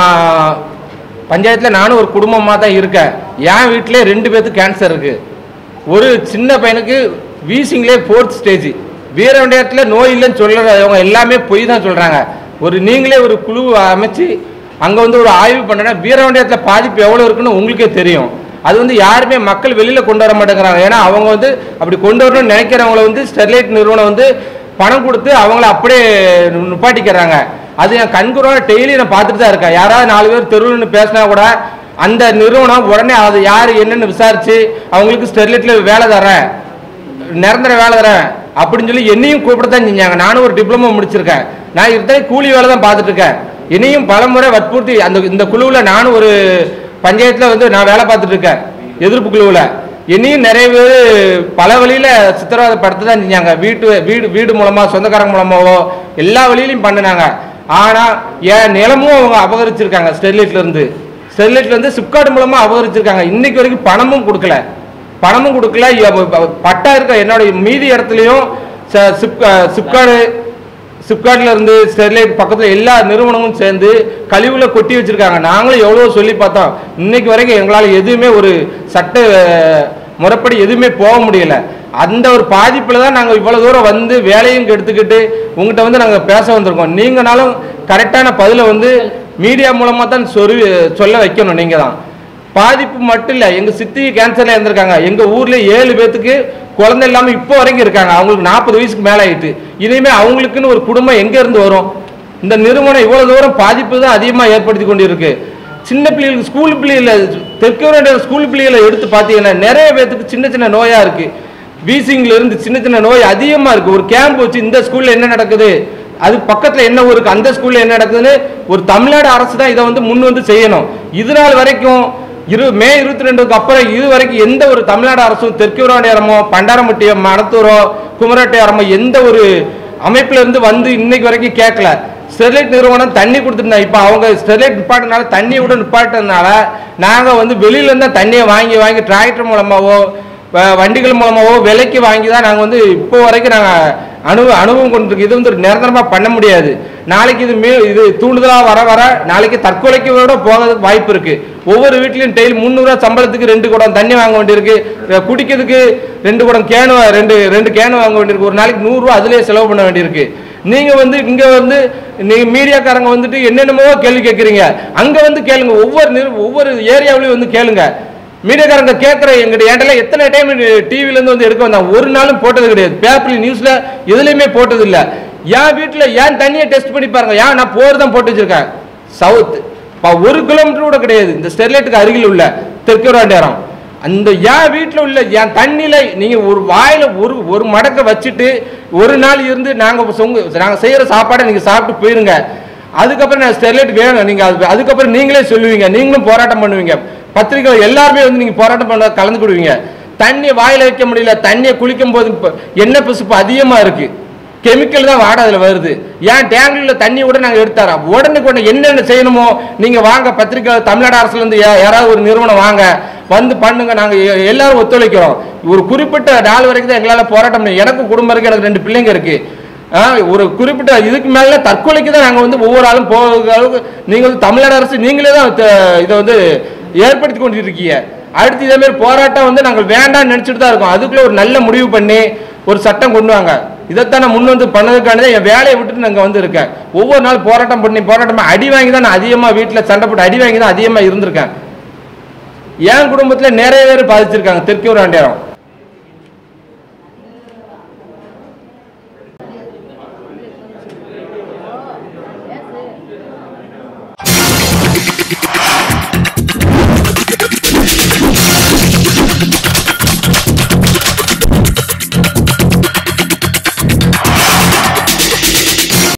பஞ்சாயத்தில் நானும் ஒரு குடும்பமாக தான் இருக்கேன் என் வீட்டிலே ரெண்டு பேர்த்துக்கு கேன்சர் இருக்குது ஒரு சின்ன பையனுக்கு வீசிங்லே ஃபோர்த் ஸ்டேஜ் வீரவண்டியத்தில் நோய் இல்லைன்னு சொல்கிறவங்க எல்லாமே பொய் தான் சொல்கிறாங்க ஒரு நீங்களே ஒரு குழு அமைச்சு அங்கே வந்து ஒரு ஆய்வு பண்ணனா வீரவண்டியத்தில் பாதிப்பு எவ்வளோ இருக்குன்னு உங்களுக்கே தெரியும் அது வந்து யாருமே மக்கள் வெளியில் கொண்டு வர மாட்டேங்கிறாங்க ஏன்னா அவங்க வந்து அப்படி கொண்டு வரணும்னு நினைக்கிறவங்கள வந்து ஸ்டெர்லைட் நிறுவனம் வந்து பணம் கொடுத்து அவங்கள அப்படியே நு- நிப்பாட்டிக்கிறாங்க அது என் கண்குறோட டெய்லி நான் பார்த்துட்டு தான் இருக்கேன் யாராவது நாலு பேர் தெருவுன்னு பேசினா கூட அந்த நிறுவனம் உடனே அது யார் என்னன்னு விசாரிச்சு அவங்களுக்கு ஸ்டெர்லைட்ல வேலை தரேன் நிரந்தர வேலை தரேன் அப்படின்னு சொல்லி என்னையும் கூப்பிட தான் செஞ்சாங்க நானும் ஒரு டிப்ளமோ முடிச்சிருக்கேன் நான் இருந்தே கூலி வேலை தான் பார்த்துட்டு இருக்கேன் என்னையும் பலமுறை வற்புறுத்தி அந்த இந்த குழுவில் நானும் ஒரு பஞ்சாயத்தில் வந்து நான் வேலை பார்த்துட்டு இருக்கேன் எதிர்ப்பு குழுவில் என்னையும் நிறைய பேர் பல வழியில் சித்திரவதைப்படுத்த தான் செஞ்சாங்க வீட்டு வீடு வீடு மூலமாக சொந்தக்காரங்க மூலமாவோ எல்லா வழியிலையும் பண்ணினாங்க ஆனால் என் நிலமும் அவங்க அபகரிச்சிருக்காங்க ஸ்டெர்லைட்ல இருந்து ஸ்டெர்லைட்ல இருந்து சிப்கார்டு மூலமாக அபகரிச்சிருக்காங்க இன்னைக்கு வரைக்கும் பணமும் கொடுக்கல பணமும் கொடுக்கல இ- ப- பட்டா இருக்க என்னோட மீதி இடத்துலையும் ச- சிப் சிப்கார்டு சிப்கார்ட்ல இருந்து ஸ்டெர்லைட் பக்கத்துல எல்லா நிறுவனமும் சேர்ந்து கழிவுல கொட்டி வச்சிருக்காங்க நாங்களும் எவ்வளவு சொல்லி பார்த்தோம் இன்னைக்கு வரைக்கும் எங்களால எதுவுமே ஒரு சட்ட அஹ், முறைப்படி எதுவுமே போக முடியல அந்த ஒரு பாதிப்புல தான் நாங்க இவ்வளவு தூரம் வந்து வேலையும் எடுத்துக்கிட்டு உங்ககிட்ட வந்து நாங்க பேச வந்திருக்கோம் நீங்கனாலும் கரெக்டான பதிலை வந்து மீடியா மூலமா தான் சொல்லி சொல்ல வைக்கணும் நீங்க தான் பாதிப்பு மட்டும் இல்லை எங்க சித்தி கேன்சர்ல இருந்திருக்காங்க எங்க ஊர்ல ஏழு பேத்துக்கு குழந்தை இல்லாம இப்போ வரைக்கும் இருக்காங்க அவங்களுக்கு நாற்பது வயசுக்கு மேல ஆயிட்டு இனிமே அவங்களுக்குன்னு ஒரு குடும்பம் எங்க இருந்து வரும் இந்த நிறுவனம் இவ்வளவு தூரம் பாதிப்பு தான் அதிகமா ஏற்படுத்தி கொண்டு இருக்கு சின்ன பிள்ளைகளுக்கு ஸ்கூல் பிள்ளைகள தெற்கு ஸ்கூல் பிள்ளைகளை எடுத்து பார்த்தீங்கன்னா நிறைய பேத்துக்கு சின்ன சின்ன நோயா இருக்கு வீசிங்ல இருந்து சின்ன சின்ன நோய் அதிகமா இருக்கு ஒரு கேம்ப் வச்சு இந்த ஸ்கூல்ல என்ன நடக்குது அது பக்கத்தில் என்ன ஊருக்கு அந்த ஸ்கூல்ல என்ன நடக்குதுன்னு ஒரு தமிழ்நாடு அரசு தான் இதை வந்து முன் வந்து செய்யணும் இது நாள் வரைக்கும் இரு மே இருபத்தி ரெண்டுக்கு அப்புறம் இது வரைக்கும் எந்த ஒரு தமிழ்நாடு அரசும் தெற்குராண்டியாரமோ பண்டாரம்பட்டியோ மணத்தூரோ குமரட்டையாரமோ எந்த ஒரு அமைப்புல இருந்து வந்து இன்னைக்கு வரைக்கும் கேட்கல ஸ்டெர்லைட் நிறுவனம் தண்ணி கொடுத்துருந்தா இப்போ அவங்க ஸ்டெர்லைட் நிப்பாட்டினால தண்ணியை விட நிப்பாட்டினதுனால நாங்கள் வந்து வெளியில இருந்தா தண்ணியை வாங்கி வாங்கி டிராக்டர் மூலமாவோ வ- வண்டிகள் மூலமாவோ விலைக்கு வாங்கி தான் நாங்கள் வந்து இப்போ வரைக்கும் நாங்கள் அனுபவ அனுபவம் கொண்டிருக்கு இது வந்து நிரந்தரமாக பண்ண முடியாது நாளைக்கு இது மீ இது தூண்டுதலாக வர வர நாளைக்கு தற்கொலைக்கு கூட போகிறதுக்கு வாய்ப்பு இருக்கு ஒவ்வொரு வீட்லையும் டெய்லி முந்நூறுரூவா சம்பளத்துக்கு ரெண்டு குடம் தண்ணி வாங்க வேண்டியிருக்கு அஹ் குடிக்கிறதுக்கு ரெண்டு குடம் கேனு வா- ரெண்டு ரெண்டு கேனு வாங்க வேண்டியிருக்கு ஒரு நாளைக்கு நூறுரூவா அதிலே செலவு பண்ண வேண்டியிருக்கு நீங்க வந்து இங்க வந்து நீங்க மீடியாக்காரங்க வந்துட்டு என்னென்னமோ கேள்வி கேட்குறீங்க அங்க வந்து கேளுங்க ஒவ்வொரு நிறு- ஒவ்வொரு ஏரியாவிலையும் வந்து கேளுங்க மீடியாக்காரங்க கேட்குற எங்கிட்ட ஏன்டல எத்தனை டைம் டிவில இருந்து வந்து எடுக்க வந்தாங்க ஒரு நாளும் போட்டது கிடையாது பேப்பர்ல நியூஸ்ல எதுலையுமே போட்டது இல்ல என் வீட்டுல ஏன் தண்ணியை டெஸ்ட் பண்ணி பாருங்க ஏன் நான் போர் தான் போட்டு வச்சிருக்கேன் சவுத் ஒரு கிலோமீட்டர் கூட கிடையாது இந்த ஸ்டெர்லைட்டுக்கு அருகில் உள்ள தெற்குராண்டியாரம் அந்த என் வீட்டில் உள்ள என் தண்ணியில நீங்க ஒரு வாயில ஒரு ஒரு மடக்க வச்சுட்டு ஒரு நாள் இருந்து நாங்க சொங்க நாங்க செய்யற சாப்பாடை நீங்க சாப்பிட்டு போயிருங்க அதுக்கப்புறம் நான் ஸ்டெர்லைட் வேணும் நீங்க அது அதுக்கப்புறம் நீங்களே சொல்லுவீங்க நீங்களும் போராட்டம் பண்ணுவீங்க பத்திரிகை எல்லாருமே வந்து நீங்க போராட்டம் பண்ண கலந்துக்கிடுவீங்க தண்ணி வாயில வைக்க முடியல தண்ணியை குளிக்கும் போது இப்ப எண்ணெய் பிசுப்பு அதிகமா இருக்கு கெமிக்கல் தான் வாட அதில் வருது ஏன் டேங்க்ல தண்ணி கூட நாங்கள் எடுத்தாரோம் உடனுக்கு உடனே என்னென்ன செய்யணுமோ நீங்க வாங்க பத்திரிக்கை தமிழ்நாடு அரசுல இருந்து யா- யாராவது ஒரு நிறுவனம் வாங்க வந்து பண்ணுங்க நாங்க எ- எல்லாரும் ஒத்துழைக்கிறோம் ஒரு குறிப்பிட்ட நாள் வரைக்கும் தான் எங்களால போராட்டம் பண்ண எனக்கு குடும்பம் இருக்கு எனக்கு ரெண்டு பிள்ளைங்க இருக்கு ஆ, ஒரு குறிப்பிட்ட இதுக்கு மேல தற்கொலைக்கு தான் நாங்க வந்து ஒவ்வொரு ஆளும் போகிற அளவுக்கு நீங்க வந்து தமிழ்நாடு அரசு நீங்களே தான் த- இதை வந்து ஏற்படுத்தி கொண்டு இருக்கீங்க அடுத்து இதே மாதிரி போராட்டம் வந்து நாங்கள் வேண்டாம்னு நினைச்சிட்டு தான் இருக்கோம் அதுக்குள்ள ஒரு நல்ல முடிவு பண்ணி ஒரு சட்டம் கொண்டு வாங்க இதைத்தான் நான் முன் வந்து பண்ணதுக்கானதே என் வேலையை விட்டுட்டு நான் வந்து இருக்கேன் ஒவ்வொரு நாள் போராட்டம் பண்ணி போராட்டம் பண்ணி அடி வாங்கி தான் நான் அதிகமாக வீட்டில் சண்டை போட்டு அடி வாங்கி தான் அதிகமாக இருந்திருக்கேன் என் குடும்பத்தில் நிறைய பேர் பாதிச்சிருக்காங்க தெற்கூர் ஆண்டியாரம் Thank